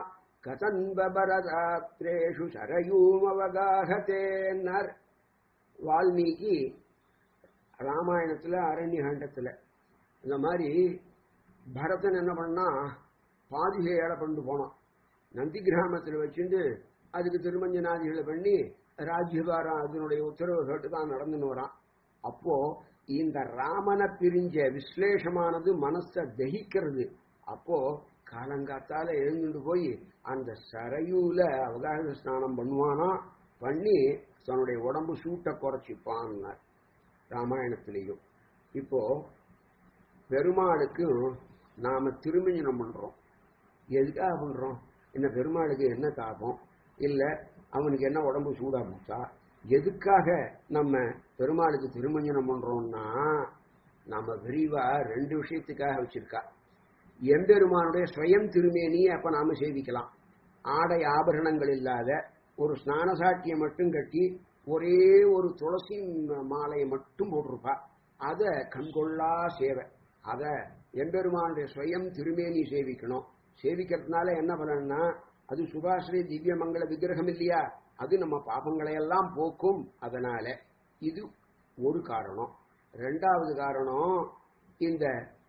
கதன்பரதாத்ரேஷு சரயூமவகாகத்தேன்னர் வால்மீகி ராமாயணத்துல அரண்யகாண்டத்துல இந்த மாதிரி பரதன் என்ன பண்ணா பாதிகை ஏழை பண்ணிட்டு போனான் நந்தி கிராமத்தில் வச்சுட்டு அதுக்கு திருமஞ்சனாதிகளை பண்ணி ராஜ்யபாரம் அதனுடைய உத்தரவு கேட்டு தான் நடந்துன்னு வரான் அப்போ இந்த ராமனை பிரிஞ்ச விஸ்லேஷமானது மனசை தகிக்கிறது அப்போ காலங்காத்தால எழுந்துட்டு போய் அந்த சரையூல அவகாச ஸ்நானம் பண்ணுவானா பண்ணி தன்னுடைய உடம்பு சூட்டை குறைச்சிப்பான்னார் ராமாயணத்திலையும் இப்போ பெருமாளுக்கும் நாம திருமஞ்சனம் பண்றோம் எதுக்காக பண்றோம் என்ன பெருமாளுக்கு என்ன தாபம் இல்ல அவனுக்கு என்ன உடம்பு சூடா போச்சா எதுக்காக நம்ம பெருமாளுக்கு திருமஞ்சனம் பண்றோம்னா நாம விரிவா ரெண்டு விஷயத்துக்காக வச்சிருக்கா எம்பெருமானுடைய ஸ்வயம் திருமேனியை அப்ப நாம சேவிக்கலாம் ஆடை ஆபரணங்கள் இல்லாத ஒரு ஸ்நான சாட்டியை மட்டும் கட்டி ஒரே ஒரு துளசி மாலையை மட்டும் போட்டிருப்பா அத கண்கொள்ளா சேவை அத எம்பெருமானுடைய ஸ்வயம் திருமேனி சேவிக்கணும் சேவிக்கிறதுனால என்ன பண்ணணும்னா அது சுபாஸ்ரீ திவ்ய மங்கள விக்கிரகம் இல்லையா அது நம்ம பாபங்களை எல்லாம் போக்கும் அதனால இது ஒரு காரணம் ரெண்டாவது காரணம் இந்த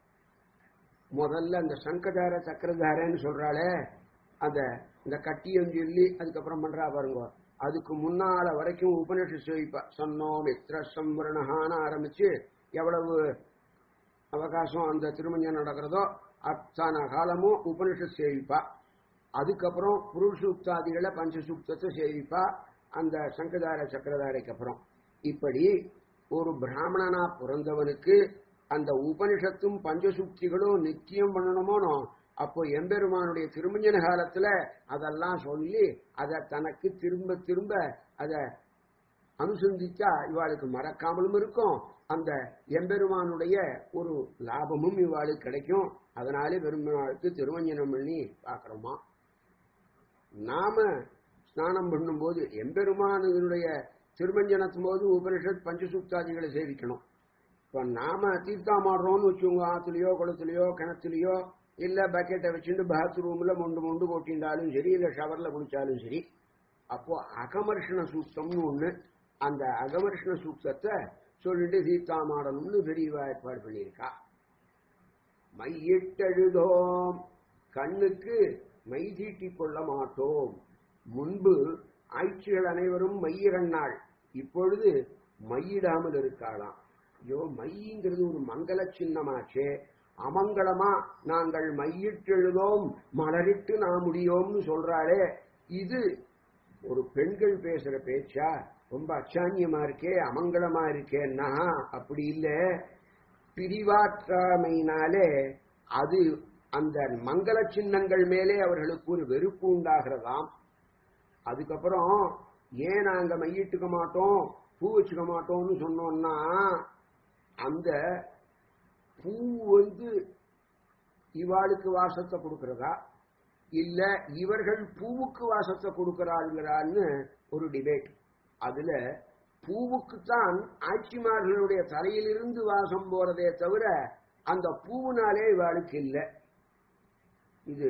முதல்ல அந்த சங்கதார சக்கரதாரன்னு சொல்றாளே அத இந்த கட்டியம் சொல்லி அதுக்கப்புறம் பண்றா பாருங்க அதுக்கு முன்னால வரைக்கும் உபனிஷத் சேவிப்பா சொன்னோ மித்ர சம்பரணஹான்னு ஆரம்பிச்சு எவ்வளவு அவகாசம் அந்த திருமஞ்சம் நடக்கிறதோ அத்தனை காலமும் உபனிஷத் சேவிப்பா அதுக்கப்புறம் புருஷூக்தாதிகளை பஞ்சசூக்தத்தை சேவிப்பா அந்த சங்கதார சக்கரதாரைக்கு அப்புறம் இப்படி ஒரு பிராமணனா பிறந்தவனுக்கு அந்த உபனிஷத்தும் பஞ்சசூக்திகளும் நித்தியம் பண்ணணுமோனோ அப்போ எம்பெருமானுடைய திருமஞ்சன காலத்துல அதெல்லாம் சொல்லி அதை தனக்கு திரும்ப திரும்ப அதை அனுசந்திச்சா இவாளுக்கு மறக்காமலும் இருக்கும் அந்த எம்பெருமானுடைய ஒரு லாபமும் இவாளுக்கு கிடைக்கும் அதனாலே பெருமாளுக்கு திருமஞ்சனம் பண்ணி பார்க்கிறோமா நாம ஸ்நானம் பண்ணும்போது எம்பெருமானுடைய திருமஞ்சனத்தும் போது உபனிஷத் பஞ்சசூக்தாதிகளை சேவிக்கணும் இப்ப நாம தீர்த்தாமாடுறோம்னு வச்சுக்கோங்க ஆத்துலயோ குளத்துலயோ கிணத்துலயோ இல்ல பக்கெட்டை வச்சுட்டு பாத்ரூம்ல மொண்டு மொண்டு கொட்டிண்டாலும் சரி இல்ல ஷவர்ல குளிச்சாலும் சரி அப்போ அகமர்ஷண சூக்தம்னு ஒண்ணு அந்த அகமர்ஷண சூக்தத்தை சொல்லிட்டு தீர்த்தாமாடணும்னு பெரியவா ஏற்பாடு பண்ணியிருக்கா மையிட்டெழுதோம் கண்ணுக்கு மை தீட்டிக் கொள்ள மாட்டோம் முன்பு ஆய்ச்சிகள் அனைவரும் மையிரண்ணாள் இப்பொழுது மையிடாமல் இருக்காளாம் ஐயோ மைங்கிறது ஒரு மங்கள சின்னமாச்சே அமங்கலமா நாங்கள் மையிட்டெழுதோம் மலரிட்டு நான் முடியோம்னு சொல்றாளே இது ஒரு பெண்கள் பேசுற பேச்சா ரொம்ப அச்சான்யமா இருக்கே அமங்கலமா இருக்கேன்னா அப்படி இல்ல பிரிவாற்றாமையினாலே அது அந்த மங்கள சின்னங்கள் மேலே அவர்களுக்கு ஒரு வெறுப்பு உண்டாகிறதாம் அதுக்கப்புறம் ஏன் நாங்க மையிட்டுக்க மாட்டோம் பூ வச்சுக்க மாட்டோம்னு சொன்னோம்னா அந்த பூ வந்து இவாளுக்கு வாசத்தை கொடுக்கறதா இல்ல இவர்கள் பூவுக்கு வாசத்தை கொடுக்கிறாள்கிறான்னு ஒரு டிபேட் அதுல பூவுக்குத்தான் ஆட்சிமார்களுடைய தலையிலிருந்து வாசம் போறதே தவிர அந்த பூவினாலே இவாளுக்கு இல்லை இது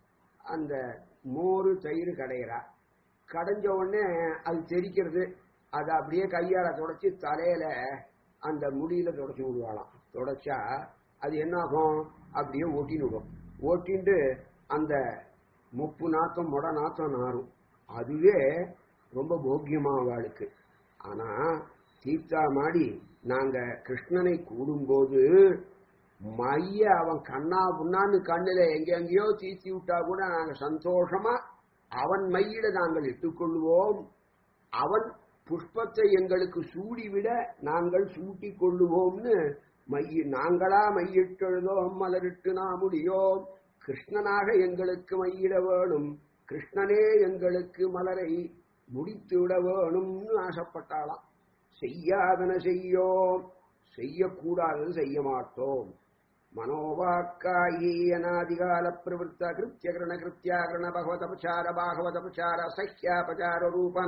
அந்த மோரு தயிர் கடையிறா கடைஞ்ச உடனே அது தெரிக்கிறது அதை அப்படியே கையால தொடச்சி தலையில அந்த முடியில தொடச்சி விடுவாளாம் தொடச்சா அது என்ன ஆகும் அப்படியே ஒட்டின்னு விடும் ஓட்டிண்டு அந்த முப்பு நாத்தம் மொட நாத்தம் நாரும் அதுவே ரொம்ப போக்கியமா அவளுக்கு ஆனா தீர்த்தா மாடி நாங்க கிருஷ்ணனை கூடும்போது மைய அவன் கண்ணா புண்ணான்னு கண்ணுல எங்கெங்கேயோ தீர்த்தி விட்டா கூட நாங்க சந்தோஷமா அவன் மையில நாங்கள் இட்டுக்கொள்வோம் அவன் புஷ்பத்தை எங்களுக்கு சூடிவிட நாங்கள் சூட்டிக் கொள்ளுவோம்னு மைய நாங்களா மையிட்டெழுதோம் மலரிட்டு நாமுடியோம் கிருஷ்ணனாக எங்களுக்கு மையிட வேணும் கிருஷ்ணனே எங்களுக்கு மலரை முடித்து விட வேணும்னு ஆசைப்பட்டாளாம் செய்யாதன செய்யோம் செய்யக்கூடாதது செய்ய மாட்டோம் மனோவாக்காயீயனாதிகால பிரவృத்த கிருத்தியகரண கிருத்தியாகரண பகவதபச்சார பாகவதபச்சார சஹ்யாபச்சார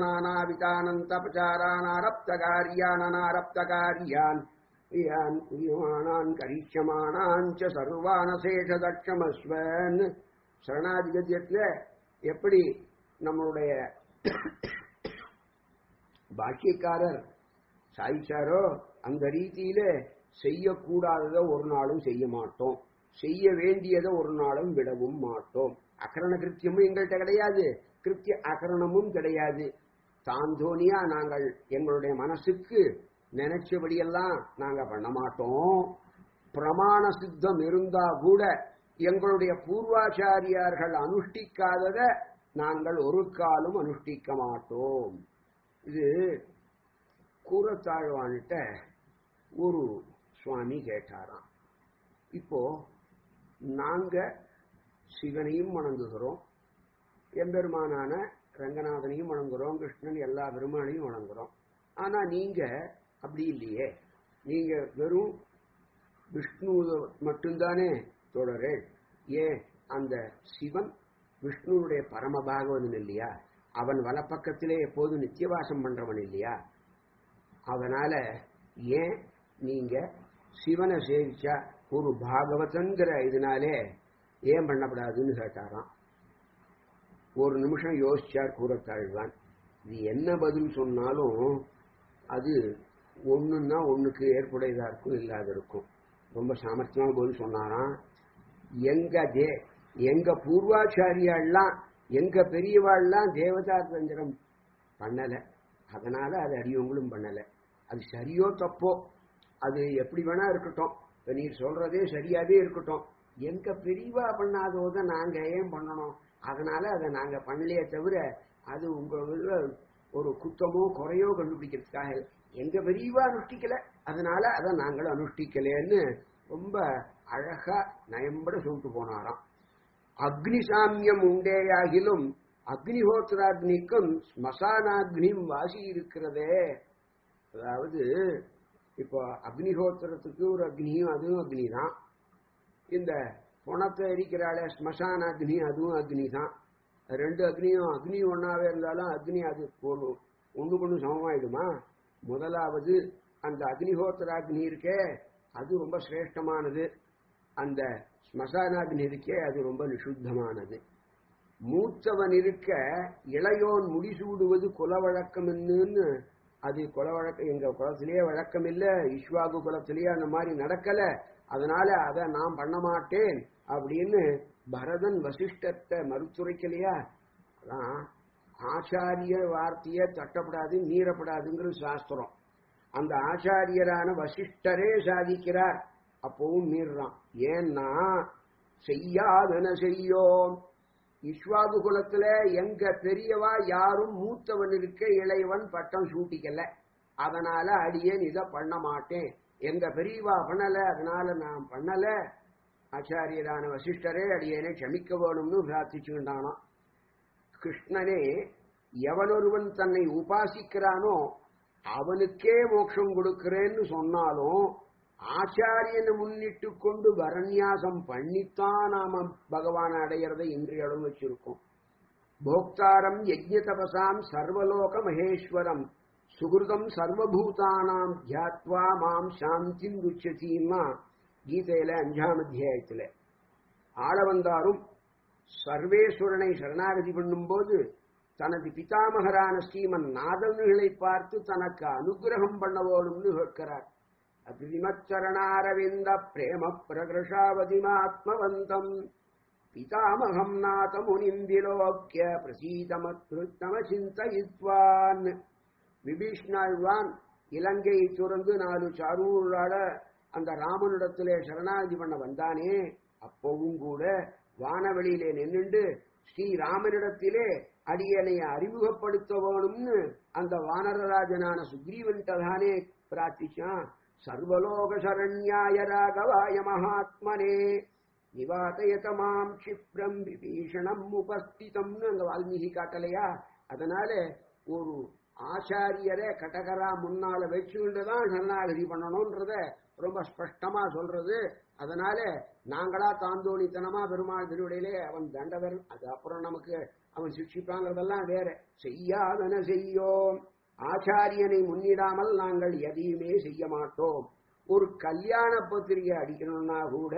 ரூபநானாவிதானந்தபச்சாரானாரப்தகாரியானனாரப்தகாரியான் யான் குரியமானான் கரிஷ்யமானான் ச சர்வானசேஷதட்சமஸ்வன் சரணாதிகத்தியத்துல எப்படி நம்மளுடைய பாக்கியக்காரர் சாய்ச்சாரோ அந்த ரீதியில செய்யக்கூடாததை ஒரு நாளும் செய்ய மாட்டோம் செய்ய வேண்டியதை ஒரு நாளும் விடவும் மாட்டோம் அகரண கிருத்தியமும் எங்கள்கிட்ட கிடையாது கிருத்திய அகரணமும் கிடையாது தாந்தோனியா நாங்கள் எங்களுடைய மனசுக்கு நினைச்சபடியெல்லாம் நாங்க பண்ண மாட்டோம் பிரமாண சித்தம் இருந்தா கூட எங்களுடைய பூர்வாச்சாரியார்கள் அனுஷ்டிக்காதத நாங்கள் ஒரு காலும் அனுஷ்டிக்க மாட்டோம் இது கூறத்தாழ்வான்கிட்ட ஒரு சுவாமி கேட்டாராம் இப்போ நாங்க சிவனையும் வணங்குகிறோம் எம்பெருமானான ரங்கநாதனையும் வணங்குறோம் கிருஷ்ணன் எல்லா பெருமானையும் வணங்குறோம் ஆனா நீங்க அப்படி இல்லையே நீங்க வெறும் விஷ்ணு மட்டும்தானே தொடரே ஏன் அந்த சிவன் விஷ்ணுனுடைய பரம பாகவதன் இல்லையா அவன் வலப்பக்கத்திலே எப்போதும் நித்தியவாசம் பண்றவன் இல்லையா அதனால ஏன் நீங்க சிவனை சேவிச்சா ஒரு பாகவதங்கிற இதனாலே ஏன் பண்ணப்படாதுன்னு கேட்டாராம் ஒரு நிமிஷம் யோசிச்சார் கூறத்தாழ்வான் இது என்ன பதில் சொன்னாலும் அது ஒண்ணுன்னா ஒண்ணுக்கு ஏற்புடையதா இருக்கும் இல்லாத இருக்கும் ரொம்ப சாமர்த்தியமா பதில் சொன்னாராம் எங்க தே எங்க பூர்வாச்சாரியாள்லாம் எங்க பெரியவாள்லாம் தேவதா தந்திரம் பண்ணல அதனால அது அறியவங்களும் பண்ணல அது சரியோ தப்போ அது எப்படி வேணா இருக்கட்டும் இப்ப நீ சொல்றதே சரியாவே இருக்கட்டும் எங்க பெரியவா பண்ணாதோத நாங்க ஏன் பண்ணணும் அதனால அதை நாங்க பண்ணலையே தவிர அது உங்க இதுல ஒரு குத்தமோ குறையோ கண்டுபிடிக்கிறதுக்காக இல்ல. எங்க பெரியவா அனுஷ்டிக்கல அதனால அதை நாங்களும் அனுஷ்டிக்கலன்னு ரொம்ப அழகா நயம்பட சொல்லிட்டு போனாராம் அக்னி சாமியம் உண்டேயாகிலும் அக்னிஹோத்திராக்னிக்கும் ஸ்மசானாக்னியும் வாசி இருக்கிறதே அதாவது இப்போ அக்னிஹோத்திரத்துக்கு ஒரு அக்னியும் அதுவும் அக்னி தான் இந்த புணத்தை எரிக்கிறாளே ஸ்மசான அக்னி அதுவும் அக்னி தான் ரெண்டு அக்னியும் அக்னி ஒன்னாவே இருந்தாலும் அக்னி அது ஒரு ஒண்ணுக்கு ஒண்ணு சமமாயிடுமா முதலாவது அந்த அக்னிஹோத்திராக்னி இருக்கே அது ரொம்ப சிரேஷ்டமானது அந்த ஸ்மசானாக்னி இருக்கே அது ரொம்ப நிசுத்தமானது மூத்தவன் இருக்க இளையோன் முடிசூடுவது குல வழக்கம் என்னன்னு அது குல வழக்கம் எங்க குலத்திலேயே வழக்கம் இல்ல இஸ்வாகு குலத்திலேயே அந்த மாதிரி நடக்கல அதனால அதை நான் பண்ண மாட்டேன் அப்படின்னு பரதன் வசிஷ்டத்தை மறுத்துரைக்கலையா அதான் ஆச்சாரிய வார்த்தைய தட்டப்படாது மீறப்படாதுங்கிறது சாஸ்திரம் அந்த ஆச்சாரியரான வசிஷ்டரே சாதிக்கிறார் அப்பவும் மீறுறான் ஏன்னா செய்யாதன செய்யோம் இஸ்வாது குலத்துல எங்க பெரியவா யாரும் மூத்தவன் இருக்க இளையவன் பட்டம் சூட்டிக்கல அதனால அடியேன் இதை பண்ண மாட்டேன் எங்க பெரியவா பண்ணல அதனால நான் பண்ணல ஆச்சாரியரான வசிஷ்டரே அடியேனை க்ஷமிக்க வேணும்னு பிரார்த்திச்சுக்கிட்டானாம் கிருஷ்ணனே எவனொருவன் தன்னை உபாசிக்கிறானோ அவனுக்கே மோட்சம் கொடுக்கிறேன்னு சொன்னாலும் ஆச்சாரியனை முன்னிட்டு கொண்டு வரநியாசம் பண்ணித்தான் நாம பகவான் அடையிறதை இன்றையளவு வச்சிருக்கோம் போக்தாரம் யஜ்ய தபசாம் சர்வலோக மகேஸ்வரம் சுகிருதம் சர்வபூதானாம் தியாத்வா மாம் சாந்திம் ருச்சதீமா கீதையில அஞ்சாம் அத்தியாயத்துல ஆளவந்தாரும் சர்வேஸ்வரனை சரணாகதி பண்ணும்போது தனது பிதாமகரான ஸ்ரீமன் நாதன்களை பார்த்து தனக்கு அனுகிரகம் பண்ண வேணும்னு கேட்கிறார் அபிமச்சரணாரவிந்த பிரேம பிரகிருஷாவதிமாத்மவந்தம் பிதாமகம் நாத முனிம் விலோக்கிய பிரசீதமத்ருத்தம சிந்தயித்வான் விபீஷ்ணாழ்வான் இலங்கையை துறந்து நாலு சாரூரால அந்த ராமனிடத்திலே சரணாகதி பண்ண வந்தானே அப்பவும் கூட வானவெளியிலே நின்னுண்டு ஸ்ரீராமனிடத்திலே அடியனை அறிமுகப்படுத்த வேணும்னு அந்த வானரராஜனான சுக்ரீவன்ட்ட தானே பிரார்த்திச்சான் சர்வலோக சரண்யாய ராகவாய மகாத்மனே நிவாதயத மாம் க்ஷிப்ரம் விபீஷணம் உபஸ்திதம்னு அந்த வால்மீகி காட்டலையா அதனால ஒரு ஆச்சாரியரை கடகரா முன்னால வச்சுக்கிட்டு தான் சரணாகதி பண்ணணும்ன்றத ரொம்ப ஸ்பஷ்டமா சொல்றது அதனால நாங்களா தாந்தோணித்தனமா பெருமாள் திருவிடையிலே அவன் தண்டவர் அது அப்புறம் நமக்கு அவன் சிக்ஷிப்பாங்கிறதெல்லாம் வேற செய்யாதன செய்யோம் ஆச்சாரியனை முன்னிடாமல் நாங்கள் எதையுமே செய்ய மாட்டோம் ஒரு கல்யாண பத்திரிகை அடிக்கணும்னா கூட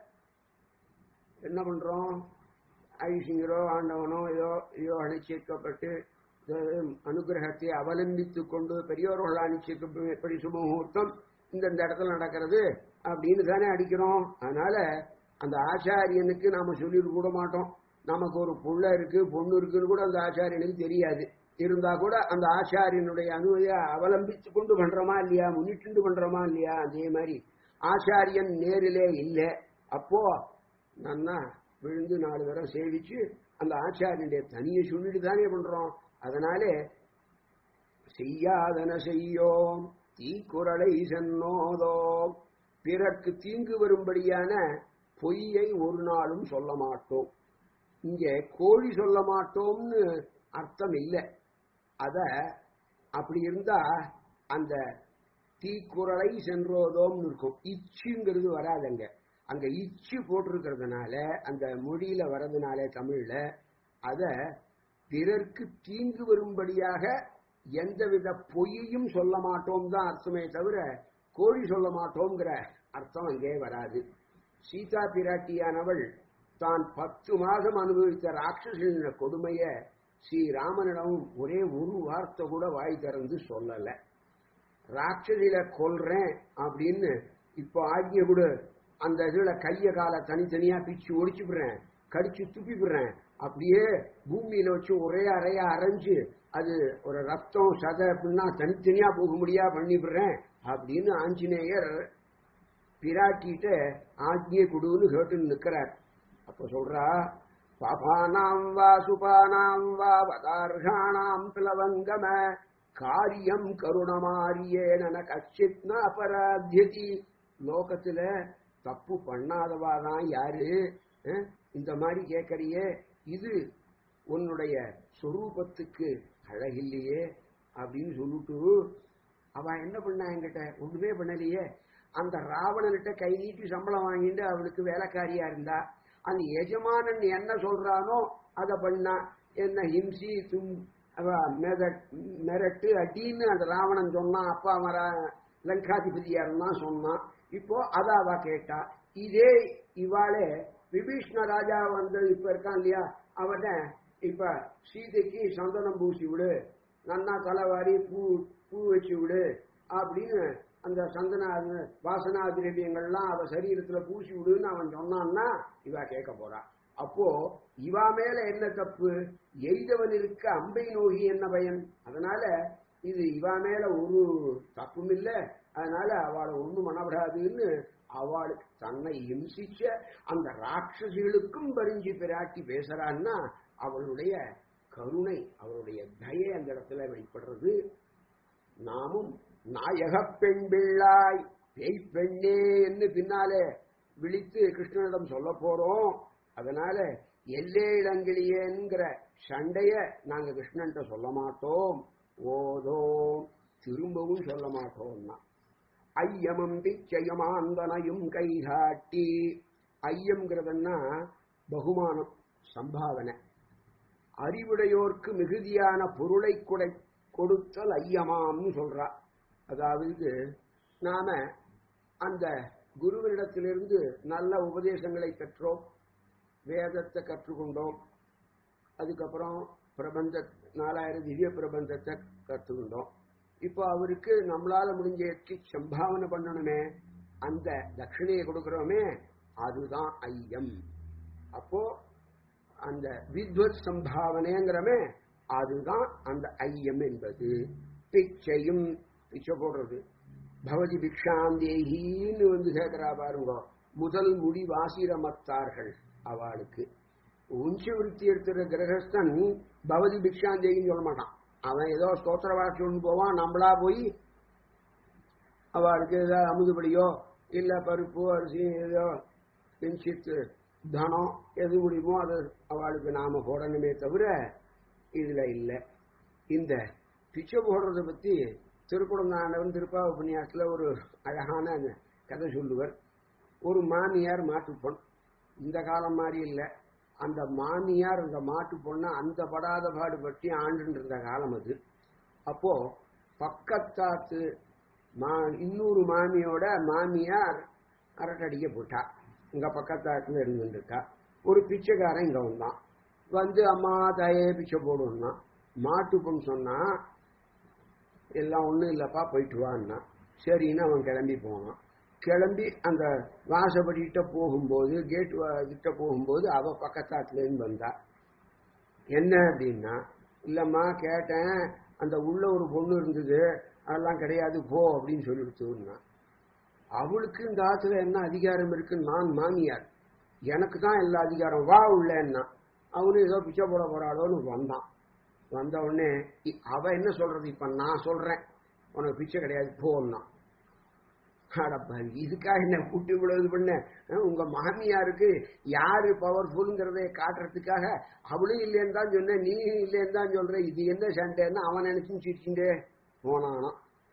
என்ன பண்றோம் ஐசிங்கரோ ஆண்டவனோ ஏதோ ஏதோ அனுச்சயிக்கப்பட்டு அனுகிரகத்தை அவலம்பித்துக் கொண்டு பெரியோர்கள் அனுச்சயிக்க எப்படி சுபமுகூர்த்தம் இந்தந்த இடத்துல நடக்கிறது அப்படின்னு தானே அடிக்கிறோம் அதனால அந்த ஆச்சாரியனுக்கு நாம சொல்லிட்டு கூட மாட்டோம் நமக்கு ஒரு புள்ள இருக்கு பொண்ணு இருக்குன்னு கூட அந்த ஆச்சாரியனுக்கு தெரியாது இருந்தா கூட அந்த ஆச்சாரியனுடைய அனுமதியை அவலம்பித்து கொண்டு பண்றோமா இல்லையா முன்னிட்டு பண்றோமா இல்லையா அதே மாதிரி ஆச்சாரியன் நேரிலே இல்லை அப்போ நன்னா விழுந்து நாலு தடவை சேவிச்சு அந்த ஆச்சாரியனுடைய தனியை சொல்லிட்டு தானே பண்றோம் அதனாலே செய்யாதன செய்யோம் தீக்குறளை சென்னோதோம் பிறர்க்கு தீங்கு வரும்படியான பொய்யை ஒரு நாளும் சொல்ல மாட்டோம் இங்க கோழி சொல்ல மாட்டோம்னு அர்த்தம் இல்லை அத அப்படி இருந்தா அந்த தீக்குறளை சென்றோதோம்னு இருக்கும் இச்சுங்கிறது வராதுங்க அங்க இச்சு போட்டிருக்கிறதுனால அந்த மொழியில வர்றதுனால தமிழ்ல அத பிறர்க்கு தீங்கு வரும்படியாக எந்தவித பொய்யையும் சொல்ல மாட்டோம் தான் அர்த்தமே தவிர கோழி சொல்ல மாட்டோங்கிற அர்த்தம் அங்கே வராது சீதா பிராட்டியானவள் தான் பத்து மாதம் அனுபவித்த ராட்சசன கொடுமைய ஸ்ரீராமனிடம் ஒரே ஒரு வார்த்தை கூட வாய் திறந்து சொல்லல ராட்சசில கொல்றேன் அப்படின்னு இப்போ ஆகிய கூட அந்த இதுல கைய கால தனித்தனியா பிச்சு ஒடிச்சுடுறேன் கடிச்சு துப்பிடுறேன் அப்படியே பூமியில வச்சு ஒரே அறையா அரைஞ்சு அது ஒரு ரத்தம் சதை அப்படின்னா தனித்தனியா போக முடியா பண்ணிவிடுறேன் அப்படின்னு ஆஞ்சநேயர் பிராட்டிட்ட ஆஜ்ஞை கொடுன்னு கேட்டு நிக்கிறார் அப்ப சொல்றா பாபானாம் வா சுபானாம் வா வதார்காணாம் பிளவங்கம காரியம் கருணமாரியேன கச்சித் ந அபராத்தியதி லோகத்துல தப்பு பண்ணாதவா தான் யாரு அஹ், இந்த மாதிரி கேட்கறியே இது உன்னுடைய சொரூபத்துக்கு அழகில்லையே அப்படின்னு சொல்லிட்டு அவ என்ன பண்ணா என்கிட்ட ஒண்ணுமே பண்ணலையே அந்த ராவணன்கிட்ட கை நீட்டி சம்பளம் வாங்கிட்டு அவனுக்கு வேலைக்காரியா இருந்தா அந்த எஜமானன் என்ன சொல்றானோ அதை பண்ணா என்ன ஹிம்சி தும் அவ மிரட்- மிரட்டு அடின்னு அந்த ராவணன் சொன்னான் அப்பா அவன் ரா- லங்காதிபதியா இருந்தான் சொன்னான் இப்போ அத அவ கேட்டா இதே இவாளே விபீஷ்ண ராஜா வந்து இப்ப இருக்கான் இல்லையா அவன இப்ப சீதைக்கு சந்தனம் பூசி விடு நன்னா தலைவாரி பூ பூ வச்சு விடு அப்படின்னு அந்த சந்தன வாசனா திரவியங்கள்லாம் அவ சரீரத்துல பூசி விடுன்னு அவன் சொன்னான்னா இவ கேட்க போறா அப்போ இவா மேல என்ன தப்பு எய்தவன் இருக்க அம்பை நோகி என்ன பயன் அதனால இது இவா மேல ஒரு தப்பும் இல்ல அதனால அவளை ஒண்ணும் மனப்படாதுன்னு அவளுக்கு தன்னை இம்சிச்ச அந்த ராட்சசிகளுக்கும் பரிஞ்சு பிராட்டி பேசுறான்னா அவளுடைய கருணை அவருடைய தயை அந்த இடத்துல வெளிப்படுறது நாமும் நாயகப் பெண் பிள்ளாய் பேய் பெண்ணே என்று பின்னாலே விழித்து கிருஷ்ணனிடம் சொல்ல போறோம் அதனால எல்லே இளங்கிலியேங்கிற சண்டைய நாங்க கிருஷ்ணன்ட்ட சொல்ல மாட்டோம் ஓதோம் திரும்பவும் சொல்ல மாட்டோம்னா ஐயமும் பிச்சையமாந்தனையும் கைகாட்டி ஐயம்ங்கிறதுன்னா பகுமானம் சம்பாவனை அறிவுடையோர்க்கு மிகுதியான பொருளை கொடை கொடுத்தல் ஐயமாம்னு சொல்றா அதாவது நாம அந்த குருவனிடத்திலிருந்து நல்ல உபதேசங்களை பெற்றோம் வேதத்தை கற்றுக்கொண்டோம் அதுக்கப்புறம் பிரபந்த நாலாயிரம் திவ்ய பிரபந்தத்தை கத்துக்கிட்டோம் இப்போ அவருக்கு நம்மளால முடிஞ்ச எட்டி சம்பாவனை பண்ணணுமே அந்த தட்சிணையை கொடுக்கிறோமே அதுதான் ஐயம் அப்போ அந்த வித்வத் சம்பாவனைங்கிறமே அதுதான் அந்த ஐயம் என்பது பிச்சையும் பிச்சை போடுறது பவதி பிக்ஷாந்தேகின்னு வந்து கேட்கிறா பாருங்க முதல் முடி வாசிரமத்தார்கள் அவளுக்கு உஞ்ச விருத்தி எடுத்துற கிரகஸ்தன் பவதி பிக்ஷாந்தேகின்னு சொல்ல மாட்டான் அவன் ஏதோ ஸ்தோத்திர வாக்கியம் போவான் நம்மளா போய் அவளுக்கு ஏதாவது அமுதுபடியோ இல்ல பருப்பு அரிசி ஏதோ கிஞ்சித்து தனம் எது முடியுமோ அது அவளுக்கு நாம போடணுமே தவிர இதுல இல்ல இந்த பிச்சை போடுறத பத்தி திருக்குடந்தாண்டவன் திருப்பா உபன்யாசத்துல ஒரு அழகான கதை சொல்லுவர் ஒரு மாமியார் மாட்டு பொண் இந்த காலம் மாதிரி இல்ல அந்த மாமியார் அந்த மாட்டு பொண்ணை அந்த படாத பாடு பற்றி ஆண்டுன்னு இருந்த காலம் அது அப்போ பக்கத்தாத்து மா இன்னொரு மாமியோட மாமியார் அரட்டடிக்க போட்டா இங்க பக்கத்தாத்துல இருந்துருக்கா ஒரு பிச்சைக்காரன் இங்க வந்தான் வந்து அம்மா தாயே பிச்சை போடுன்னா மாட்டு பொண்ணு சொன்னா எல்லாம் ஒண்ணும் இல்லப்பா போயிட்டு வான்னா சரின்னு அவன் கிளம்பி போனான் கிளம்பி அந்த வாசப்படிக்கிட்ட போகும்போது கேட் கிட்ட போகும்போது அவ பக்கத்தாத்துல இருந்து வந்தா என்ன அப்படின்னா இல்லம்மா கேட்டேன் அந்த உள்ள ஒரு பொண்ணு இருந்தது அதெல்லாம் கிடையாது போ அப்படின்னு சொல்லிடுச்சுன்னா அவளுக்கு இந்த ஆத்துல என்ன அதிகாரம் இருக்கு நான் மாமியார் எனக்கு தான் எல்லா அதிகாரம் வா உள்ளேன்னா அவனு ஏதோ பிச்சை போட போறாளோன்னு வந்தான் வந்த உடனே இ- அவ என்ன சொல்றது இப்ப நான் சொல்றேன் உனக்கு பிச்சை கிடையாது போன்னா அடப்பா இதுக்காக என்ன கூட்டி விடுவது பண்ண அஹ், உங்க மாமியாருக்கு யாரு பவர்ஃபுல்ங்கிறதை காட்டுறதுக்காக அவளும் இல்லைன்னு தான் சொன்னேன் நீ இல்லைன்னு தான் சொல்ற இது என்ன சண்டைன்னு அவன் நினைச்சும் சிரிச்சுட்டே போனானா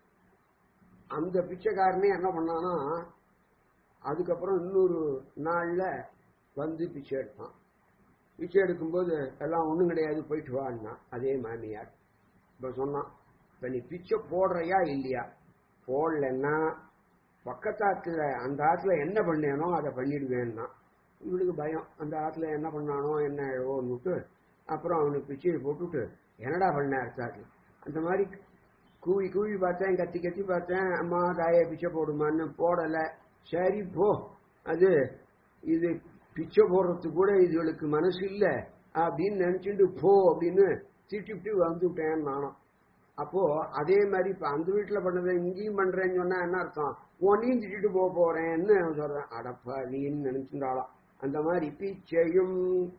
அந்த பிச்சைக்காரனே என்ன பண்ணானா அதுக்கப்புறம் இன்னொரு நாள்ல வந்து பிச்சை எடுத்தான் பிச்சை எடுக்கும்போது எல்லாம் ஒண்ணும் கிடையாது போயிட்டு வான்னா அதே மாமியார் இப்ப சொன்னான் இப்ப நீ பிச்சை போடுறியா இல்லையா போடலன்னா பக்கத்தாத்துல அந்த ஆத்துல என்ன பண்ணேனோ அதை பண்ணிடுவேன்னா இவனுக்கு பயம் அந்த ஆத்துல என்ன பண்ணானோ என்ன எழுவோன்னுட்டு அப்புறம் அவனுக்கு பிச்சையை போட்டுட்டு என்னடா பண்ண அடுத்தாத்துல அந்த மாதிரி கூவி கூவி பார்த்தேன் கத்தி கத்தி பார்த்தேன் அம்மா தாயே பிச்சை போடுமான்னு போடல சரி போ அது இது பிச்சை போடுறதுக்கு கூட இதுகளுக்கு மனசு இல்ல அப்படின்னு நினைச்சுட்டு போ அப்படின்னு திட்டிவிட்டு வந்துவிட்டேன் நானும் அப்போ அதே மாதிரி இப்ப அந்த வீட்டுல பண்ணதை இங்கேயும் பண்றேன்னு சொன்னா என்ன அர்த்தம் உன்னையும் திட்டிட்டு போக போறேன்னு அவன் சொல்றேன் அடப்பா நீன்னு நினைச்சுட்டாளாம் அந்த மாதிரி பிச்சையும்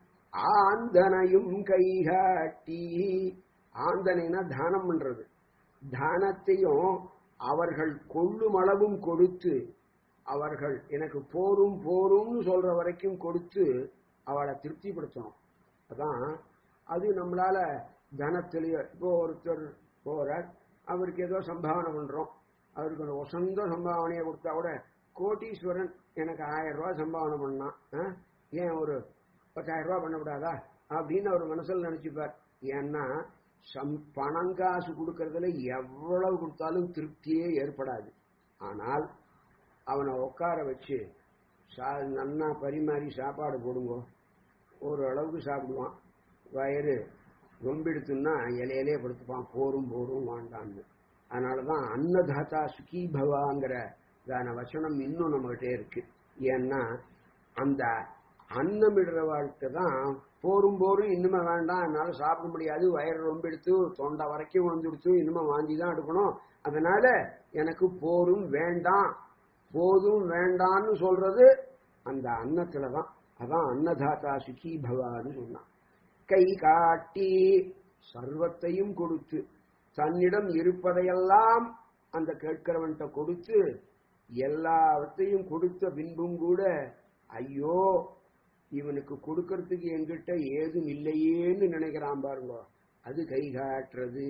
ஆந்தனையும் கைகாட்டி ஆந்தனைனா தானம் பண்றது தானத்தையும் அவர்கள் கொள்ளும் அளவும் கொடுத்து அவர்கள் எனக்கு போரும் போரும்னு சொல்ற வரைக்கும் கொடுத்து அவளை திருப்திப்படுத்தணும் அதான் அது நம்மளால தனத்திலேயே இப்போ ஒருத்தர் போறார் அவருக்கு ஏதோ சம்பாவனை பண்றோம் அவருக்கு ஒரு சொந்த சம்பாவனையை கொடுத்தா கூட கோட்டீஸ்வரன் எனக்கு ஆயிரம் ரூபாய் சம்பாவனை பண்ணான் ஆ? ஏன் ஒரு பத்தாயிரம் ரூபாய் பண்ணக்கூடாதா அப்படின்னு அவர் மனசுல நினைச்சுப்பார் ஏன்னா சம் பணம் காசு கொடுக்கறதுல எவ்வளவு கொடுத்தாலும் திருப்தியே ஏற்படாது ஆனால் அவனை உட்கார வச்சு சா நன்னா பரிமாறி சாப்பாடு போடுங்கோ ஒரு அளவுக்கு சாப்பிடுவான் வயிறு ரொம்பிடுத்துன்னா இலையிலே படுத்துப்பான் போரும் போரும் வாண்டான்னு அதனாலதான் அன்னதாத்தா சுகி பவாங்கிற தான வசனம் இன்னும் நம்மகிட்டே இருக்கு ஏன்னா அந்த அன்னமிடுற வாழ்க்கை தான் போரும் போரும் இனிமே வேண்டாம் என்னால சாப்பிட முடியாது வயிறு ரொம்ப எடுத்து தொண்டை வரைக்கும் வந்துடுத்து இனிமே வாங்கி தான் எடுக்கணும் அதனால எனக்கு போரும் வேண்டாம் போதும் வேண்டான்னு சொல்றது அந்த அன்னத்துல தான் அதான் அன்னதாத்தா சுகி பவான்னு சொன்னான் கை காட்டி சர்வத்தையும் கொடுத்து தன்னிடம் இருப்பதையெல்லாம் அந்த கேட்கிறவன்கிட்ட கொடுத்து எல்லாவற்றையும் கொடுத்த பின்பும் கூட ஐயோ இவனுக்கு கொடுக்கறதுக்கு என்கிட்ட ஏதும் இல்லையேன்னு நினைக்கிறான் பாருங்க அது கை காட்டுறது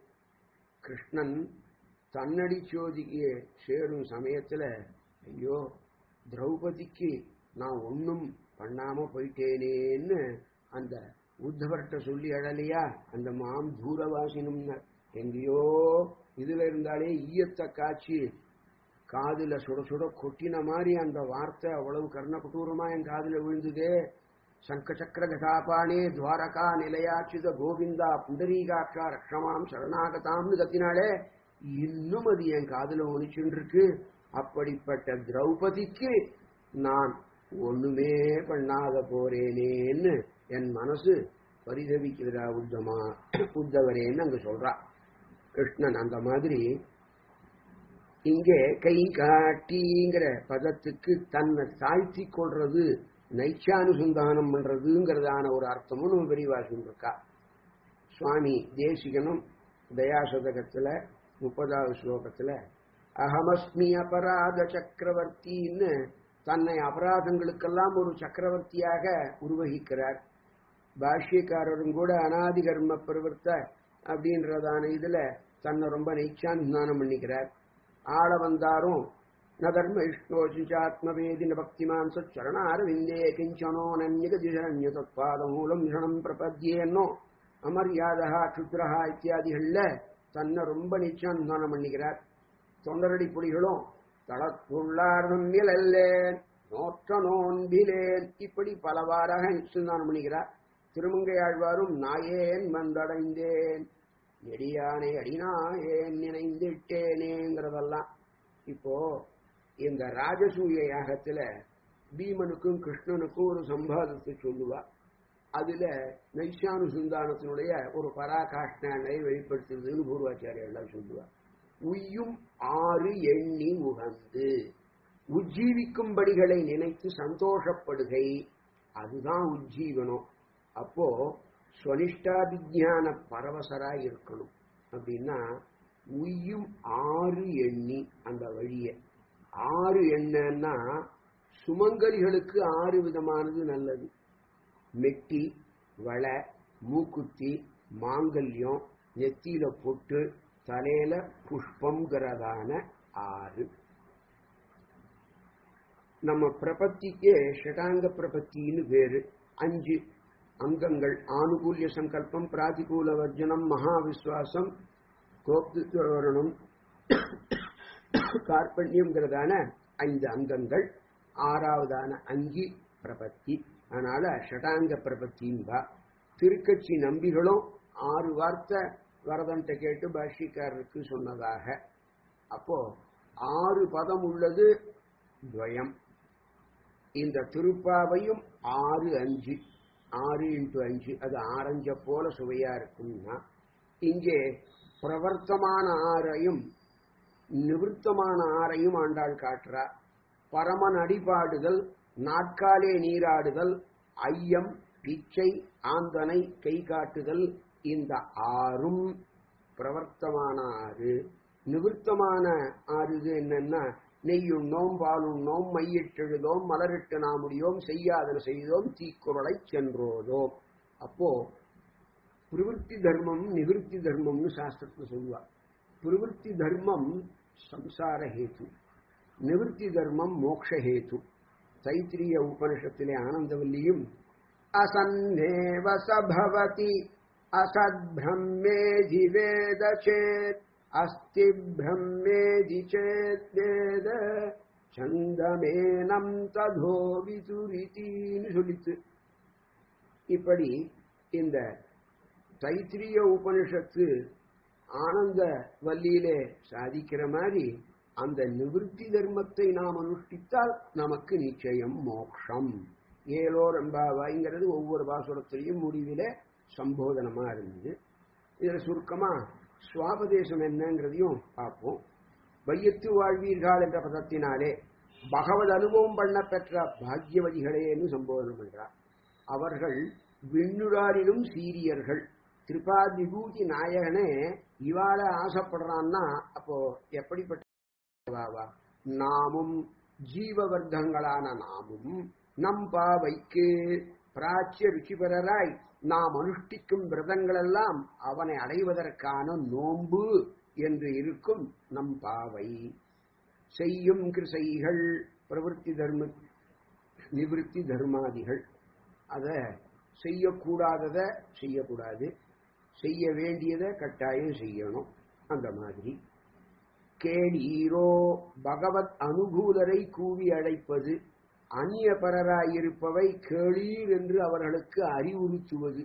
கிருஷ்ணன் தன்னடி சோதிக்கு சேரும் சமயத்துல ஐயோ திரௌபதிக்கு நான் ஒன்னும் பண்ணாம போயிட்டேனேன்னு அந்த உத்தவர்கிட்ட சொல்லி அழலையா அந்த மாம் தூரவாசினும்னு எங்கேயோ இதுல இருந்தாலே ஈயத்த காட்சி காதுல சுட சுட கொட்டின மாதிரி அந்த வார்த்தை அவ்வளவு கர்ண கொடூரமா என் காதுல விழுந்ததே சங்க சக்கர கதாபானே துவாரகா நிலையாச்சுத கோவிந்தா புண்டரீகாட்சா ரக்ஷமாம் சரணாகதாம்னு கத்தினாலே இன்னும் அது என் காதுல ஒழிச்சுட்டு இருக்கு அப்படிப்பட்ட திரௌபதிக்கு நான் ஒண்ணுமே பண்ணாத போறேனேன்னு என் மனசு பரிதவிக்கிறதா உத்தமா உத்தவரேன்னு அங்க சொல்றா கிருஷ்ணன் அந்த மாதிரி இங்கே கை காட்டிங்கிற பதத்துக்கு தன்னை தாழ்த்தி கொள்றது நைச்சானுசந்தானம் பண்றதுங்கிறதான ஒரு அர்த்தமும் நம்ம பெரியவா சொல்லிருக்கா சுவாமி தேசிகனும் தயாசதகத்துல முப்பதாவது ஸ்லோகத்துல அகமஸ்மி அபராத சக்கரவர்த்தின்னு தன்னை அபராதங்களுக்கெல்லாம் ஒரு சக்கரவர்த்தியாக உருவகிக்கிறார் பாஷ்யக்காரரும் கூட அனாதி கர்ம பிரவர்த்த அப்படின்றதான இதுல தன்னை ரொம்ப நைச்சானுசந்தானம் பண்ணிக்கிறார் ஆள வந்தாரும் ந தர்ம இஷ்டோசிச்சாத்மவேதி ந பக்திமான் சரணாரவிந்தே கிஞ்சனோ நன்யகதிசரண்ய தத்பாதமூலம் சரணம் பிரபத்தியேன்னோ அமர்யாதா க்ஷுத்ரஹா இத்தியாதிகள்ல தன்னை ரொம்ப நிச்சானுதானம் பண்ணிக்கிறார் தொண்டரடி புலிகளும் தளத்துள்ளார்தம் நிழல்லேன் நோற்ற நோன்பிலேன் இப்படி பலவாறாக நிச்சந்தானம் பண்ணிக்கிறார் திருமங்கையாழ்வாரும் நாயேன் வந்தடைந்தேன் நெடியானே அடினாயேன் நினைந்திட்டேனேங்கிறதெல்லாம் இப்போ இந்த ராஜசூய யாகத்துல பீமனுக்கும் கிருஷ்ணனுக்கும் ஒரு சம்பாதத்தை சொல்லுவா அதுல நைஷானு சுந்தானத்தினுடைய ஒரு பராகாஷ்டனை வெளிப்படுத்துறதுன்னு பூர்வாச்சாரியெல்லாம் சொல்லுவா உய்யும் ஆறு எண்ணி உகந்து உஜ்ஜீவிக்கும்படிகளை நினைத்து சந்தோஷப்படுகை அதுதான் உஜ்ஜீவனம் அப்போ ஸ்வனிஷ்டாபிஜான பரவசராய் இருக்கணும் அப்படின்னா உய்யும் ஆறு எண்ணி அந்த வழிய ஆறு எண்ணன்னா சுமங்கலிகளுக்கு ஆறு விதமானது நல்லது மெட்டி வளை மூக்குத்தி மாங்கல்யம் நெத்தியில பொட்டு தலையில புஷ்பங்கிறதான ஆறு நம்ம பிரபத்திக்கே ஷடாங்க பிரபத்தின்னு பேரு அஞ்சு அங்கங்கள் ஆனுகூல்ய சங்கல்பம் பிராதிகூல வர்ஜனம் மகா விஸ்வாசம் கோப்துவரணம் கார்பண்யம்ங்கிறதான ஐந்து அங்கங்கள் ஆறாவதான அங்கி பிரபத்தி அதனால ஷடாங்க பிரபத்தின்பா திருக்கட்சி நம்பிகளும் ஆறு வார்த்தை வரதன்ட்ட கேட்டு பாஷிக்காரருக்கு சொன்னதாக அப்போ ஆறு பதம் உள்ளது துவயம் இந்த திருப்பாவையும் ஆறு அஞ்சு ஆறு இன்ட்டு அஞ்சு அது ஆரஞ்ச போல சுவையா இருக்கும்னா இங்கே பிரவர்த்தமான ஆறையும் நிவிருத்தமான ஆறையும் ஆண்டாள் காட்டுறா பரமன் அடிபாடுதல் நாட்காலே நீராடுதல் ஐயம் பிச்சை ஆந்தனை கை காட்டுதல் இந்த ஆறும் பிரவர்த்தமான ஆறு நிவிருத்தமான ஆறு இது என்னன்னா நெய்யுண்ணோம் பாலுண்ணோம் மையிட்டெழுதோம் மலரிட்டு நாமுடியோம் செய்யாதன செய்தோம் தீக்குறளை சென்றோதோம் அப்போ பிரவருத்தி தர்மம் நிவிருத்தி தர்மம்னு சாஸ்திரத்துல சொல்லுவா பிரவருத்தி தர்மம் சம்சார ஹேத்து நிவிருத்தி தர்மம் மோக்ஷ ஹேத்து தைத்திரிய உபனிஷத்திலே ஆனந்தவல்லியும் அசன்னேவ சபவதி அசத்பிரம்மேதி வேத சேத் அஸ்தி பிரம்மேதி சேத் வேத சந்தமேனம் ததோ விதுரித்தின்னு சொல்லித்து இப்படி இந்த தைத்திரிய உபனிஷத்து ஆனந்த வல்லியிலே சாதிக்கிற மாதிரி அந்த நிவிருத்தி தர்மத்தை நாம் அனுஷ்டித்தால் நமக்கு நிச்சயம் மோக்ஷம் ஏலோ ரம்பாவாய்ங்கிறது ஒவ்வொரு பாசுரத்திலையும் முடிவில சம்போதனமா இருந்தது இதுல சுருக்கமா சுவாபதேசம் என்னங்கிறதையும் பார்ப்போம் வையத்து வாழ்வீர்கள் என்ற பதத்தினாலே பகவத் அனுபவம் பண்ண பெற்ற பாக்யவதிகளேன்னு சம்போதனம் பண்றார் அவர்கள் விண்ணுடாரிலும் சீரியர்கள் திரிபா விபூதி நாயகனே இவாள ஆசைப்படுறான்னா அப்போ எப்படிப்பட்ட நாமும் ஜீவவர்க்கங்களான நாமும் நம் பாவைக்கு பிராச்சிய ருச்சிபரராய் நாம் அனுஷ்டிக்கும் விரதங்களெல்லாம் அவனை அடைவதற்கான நோன்பு என்று இருக்கும் நம் பாவை செய்யும் கிருசைகள் பிரவருத்தி தர்ம நிவிருத்தி தர்மாதிகள் அத செய்யக்கூடாதத செய்யக்கூடாது செய்ய வேண்டியதை கட்டாயம் செய்யணும் அந்த மாதிரி கேளீரோ பகவத் அனுகூலரை கூவி அழைப்பது அந்நியபரராயிருப்பவை கேளீர் என்று அவர்களுக்கு அறிவுறுத்துவது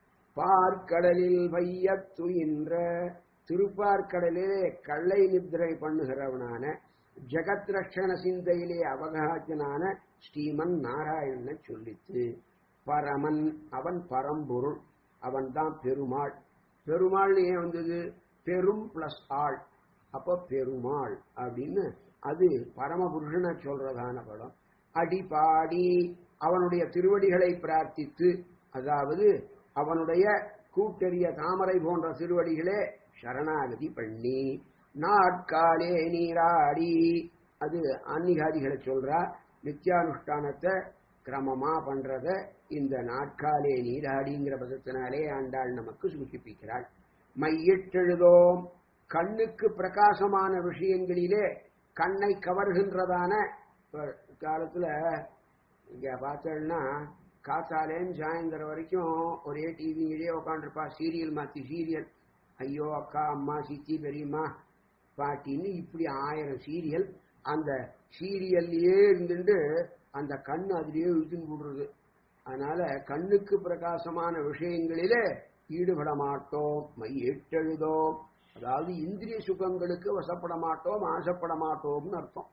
பார்க்கடலில் வையத் துயின்ற திருப்பார்க்கடலே கள்ளை நித்திரை பண்ணுகிறவனான ஜெகத் ரட்சண சிந்தையிலே அவகாசனான ஸ்ரீமன் நாராயணனை சொல்லித்து பரமன் அவன் பரம்பொருள் அவன்தான் பெருமாள் பெருமாள் ஏன் வந்தது பெரும் பிளஸ் ஆள் அப்ப பெருமாள் அப்படின்னு அது பரமபுருஷனை சொல்றதான படம் அடிபாடி அவனுடைய திருவடிகளை பிரார்த்தித்து அதாவது அவனுடைய கூட்டெறிய தாமரை போன்ற திருவடிகளே சரணாகதி பண்ணி நாட்காலே நீராடி அது ஆன்மீகாதிகளை சொல்றா நித்தியானுஷ்டானத்தை கிரமமா பண்றத இந்த நாட்காலே நீராடிங்கிற பதத்தினாலே ஆண்டாள் நமக்கு சூச்சிப்பிக்கிறாள் மையிட்டெழுதோம் கண்ணுக்கு பிரகாசமான விஷயங்களிலே கண்ணை கவர்கின்றதான இப்ப காலத்துல இங்க பார்த்தோம்னா காத்தாலேன்னு சாயந்தரம் வரைக்கும் ஒரே டிவியிலே உட்காந்துருப்பா சீரியல் மாத்தி சீரியல் ஐயோ அக்கா அம்மா சித்தி பெரியம்மா பாட்டின்னு இப்படி ஆயிரம் சீரியல் அந்த சீரியல்லையே இருந்துட்டு அந்த கண் அதுலயே இழுத்துன்னு போடுறது அதனால கண்ணுக்கு பிரகாசமான விஷயங்களிலே ஈடுபட மாட்டோம் மையெட்டெழுதோம் அதாவது இந்திரிய சுகங்களுக்கு வசப்பட மாட்டோம் ஆசைப்பட மாட்டோம்னு அர்த்தம்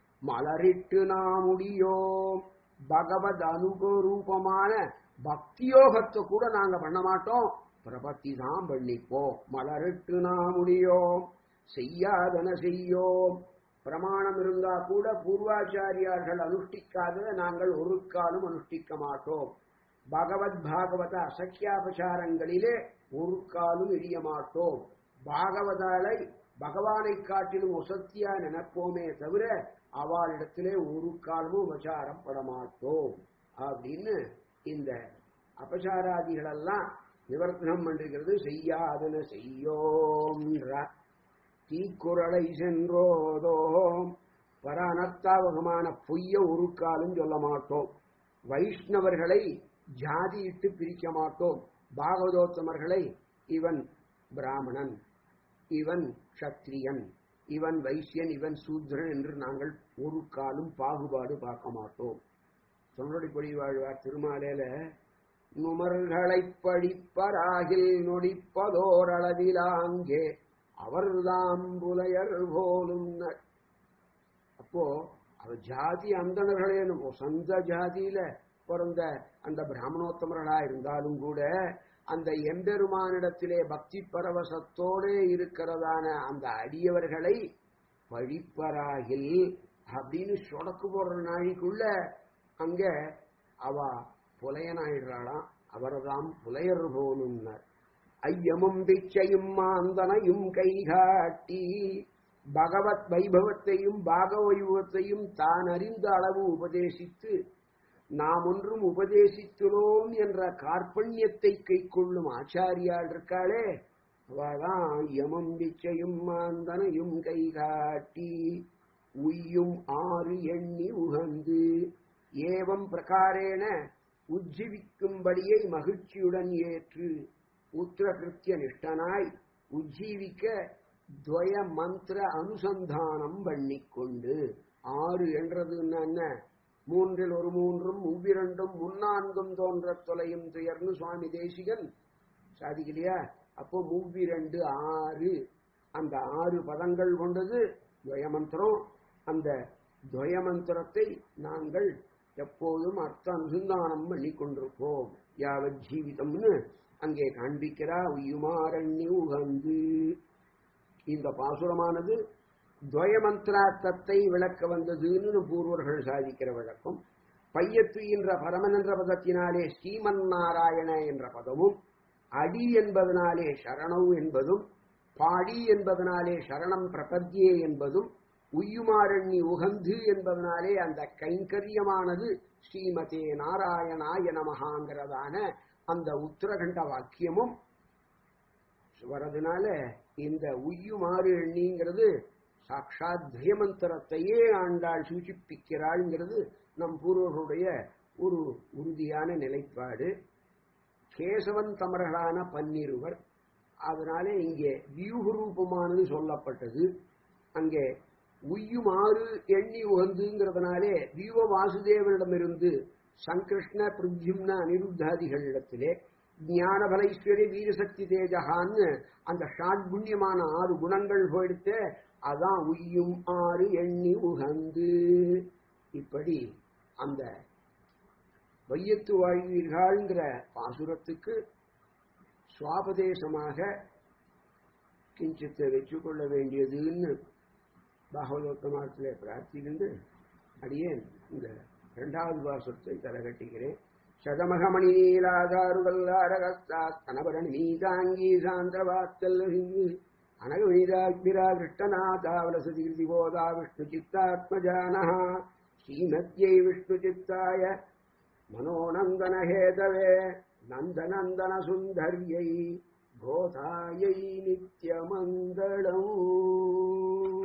மலரிட்டு நாமுடியோம் பகவத் அனுபரூபமான பக்தியோகத்தை கூட நாங்க பண்ண மாட்டோம் பிரபத்தி தான் பண்ணிப்போம் மலரிட்டு நாமுடியோம் செய்யாதன செய்யோம் பிரமாணம் இருந்தா கூட பூர்வாச்சாரியார்கள் அனுஷ்டிக்காததை நாங்கள் ஒரு காலம் அனுஷ்டிக்க மாட்டோம் பகவத் பாகவத அசக்கியாபசாரங்களிலே ஒரு காலும் எரிய மாட்டோம் பாகவதாலை பகவானை காட்டிலும் ஒசத்தியா நினைப்போமே தவிர அவளிடத்திலே ஒரு காலமும் உபசாரம் பட மாட்டோம் அப்படின்னு இந்த அபசாராதிகளெல்லாம் நிவர்த்தனம் பண்ணிருக்கிறது செய்யாதன செய்யோம்ன்றார் தீக்குறளை சென்றோதோம் பர அனர்த்தாவகமான பொய்ய ஒரு காலம் சொல்ல மாட்டோம் வைஷ்ணவர்களை ஜாதியிட்டு பிரிக்க மாட்டோம் பாகவதோத்தமர்களை இவன் பிராமணன் இவன் க்ஷத்ரியன் இவன் வைசியன் இவன் சூத்ரன் என்று நாங்கள் ஒரு காலும் பாகுபாடு பார்க்க மாட்டோம் தொண்டடி பொடி வாழ்வார் திருமாலையில நுமர்களைப் படிப்பராகில் நொடிப்பதோரளவிலாங்கே அவர்தாம் புலையர் போலும் அப்போ அவ ஜாதி அந்தணர்களே நம்ம சொந்த ஜாதியில பிறந்த அந்த பிராமணோத்தமர்களா இருந்தாலும் கூட அந்த எம்பெருமானிடத்திலே பக்தி பரவசத்தோடு இருக்கிறதான அந்த அடியவர்களை பழிப்பராகில் அப்படின்னு சொடக்கு போடுற நாளைக்குள்ள அங்க அவ புலையனாயிடுறாளாம் அவர்தாம் புலையர் போலும்னார் ஐயமும் பிச்சையும் மாந்தனையும் கைகாட்டி பகவத் வைபவத்தையும் பாக வைபவத்தையும் தான் அறிந்த அளவு உபதேசித்து நாம் ஒன்றும் உபதேசித்துள்ளோம் என்ற கார்பண்யத்தை கை கொள்ளும் ஆச்சாரியால் இருக்காளே அவதான் யமம் பிச்சையும் மாந்தனையும் கைகாட்டி உய்யும் ஆறு எண்ணி உகந்து ஏவம் பிரகாரேன உஜ்ஜீவிக்கும்படியை மகிழ்ச்சியுடன் ஏற்று உத்திரகிருத்திய நிஷ்டனாய் உஜ்ஜீவிக்க துவய மந்திர அனுசந்தானம் பண்ணிக்கொண்டு ஆறு என்றதுன்னா என்ன மூன்றில் ஒரு மூன்றும் மூவிரண்டும் முன்னான்கும் தோன்ற தொலையும் துயர்னு சுவாமி தேசிகன் சாதிக்கலையா அப்போ மூவிரண்டு ஆறு அந்த ஆறு பதங்கள் கொண்டது துவயமந்திரம் அந்த துவயமந்திரத்தை நாங்கள் எப்போதும் அர்த்த அனுசந்தானம் பண்ணி கொண்டிருப்போம் யாவத் ஜீவிதம்னு அங்கே காண்பிக்கிறா உயுமாரண்ய உகந்து இந்த பாசுரமானது துவயமந்திரார்த்தத்தை விளக்க வந்ததுன்னு பூர்வர்கள் சாதிக்கிற வழக்கம் பையத்து என்ற பரமன் என்ற பதத்தினாலே ஸ்ரீமன் நாராயண என்ற பதமும் அடி என்பதனாலே சரணவ் என்பதும் பாடி என்பதனாலே சரணம் பிரபத்தியே என்பதும் உய்யுமாரண்ணி உகந்து என்பதனாலே அந்த கைங்கரியமானது ஸ்ரீமதே நாராயணாய நமகாங்கிறதான அந்த உத்தரகண்ட வாக்கியமும் வரதுனால இந்த உய்யுமாறு எண்ணிங்கிறது சாட்சாத் துயமந்திரத்தையே ஆண்டாள் சூச்சிப்பிக்கிறாள்ங்கிறது நம் பூர்வர்களுடைய ஒரு உறுதியான நிலைப்பாடு கேசவன் தமர்களான பன்னிருவர் அதனாலே இங்கே வியூக ரூபமானது சொல்லப்பட்டது அங்கே உய்யுமாறு எண்ணி உகந்துங்கிறதுனாலே தீவ வாசுதேவனிடமிருந்து சங்கிருஷ்ண பிருத்யும்ன அனிருத்தாதிகளிடத்திலே ஞானபல ஐஸ்வர்ய வீரசக்தி தேஜகான்னு அந்த ஷாட்குண்யமான ஆறு குணங்கள் போயிடுத்து அதான் உய்யும் ஆறு எண்ணி உகந்து இப்படி அந்த வையத்து வாழ்வீர்கள்ங்கிற பாசுரத்துக்கு சுவாபதேசமாக கிஞ்சித்தை வச்சுக்கொள்ள வேண்டியதுன்னு பாகவதோத்தமாத்திலே பிரார்த்திக்கிண்டு அடியேன் இந்த இரண்டாவது பாசுரத்தை தரகட்டுகிறேன் சதமகமணி நீலாதாருகல்லாரகஸ்தா கனபரணி மீதாங்கி சாந்திரவாத்தல் அனகவீதாக்பிரா கிருஷ்ணநாதாவலசதி கிருதிபோதா விஷ்ணு சித்தாத்மஜானः ஸ்ரீமத்யை விஷ்ணு சித்தாய मनोनन्दनहेतवे नन्दनन्दनसुन्दर्यै गोतायै नित्यमङ्गलम्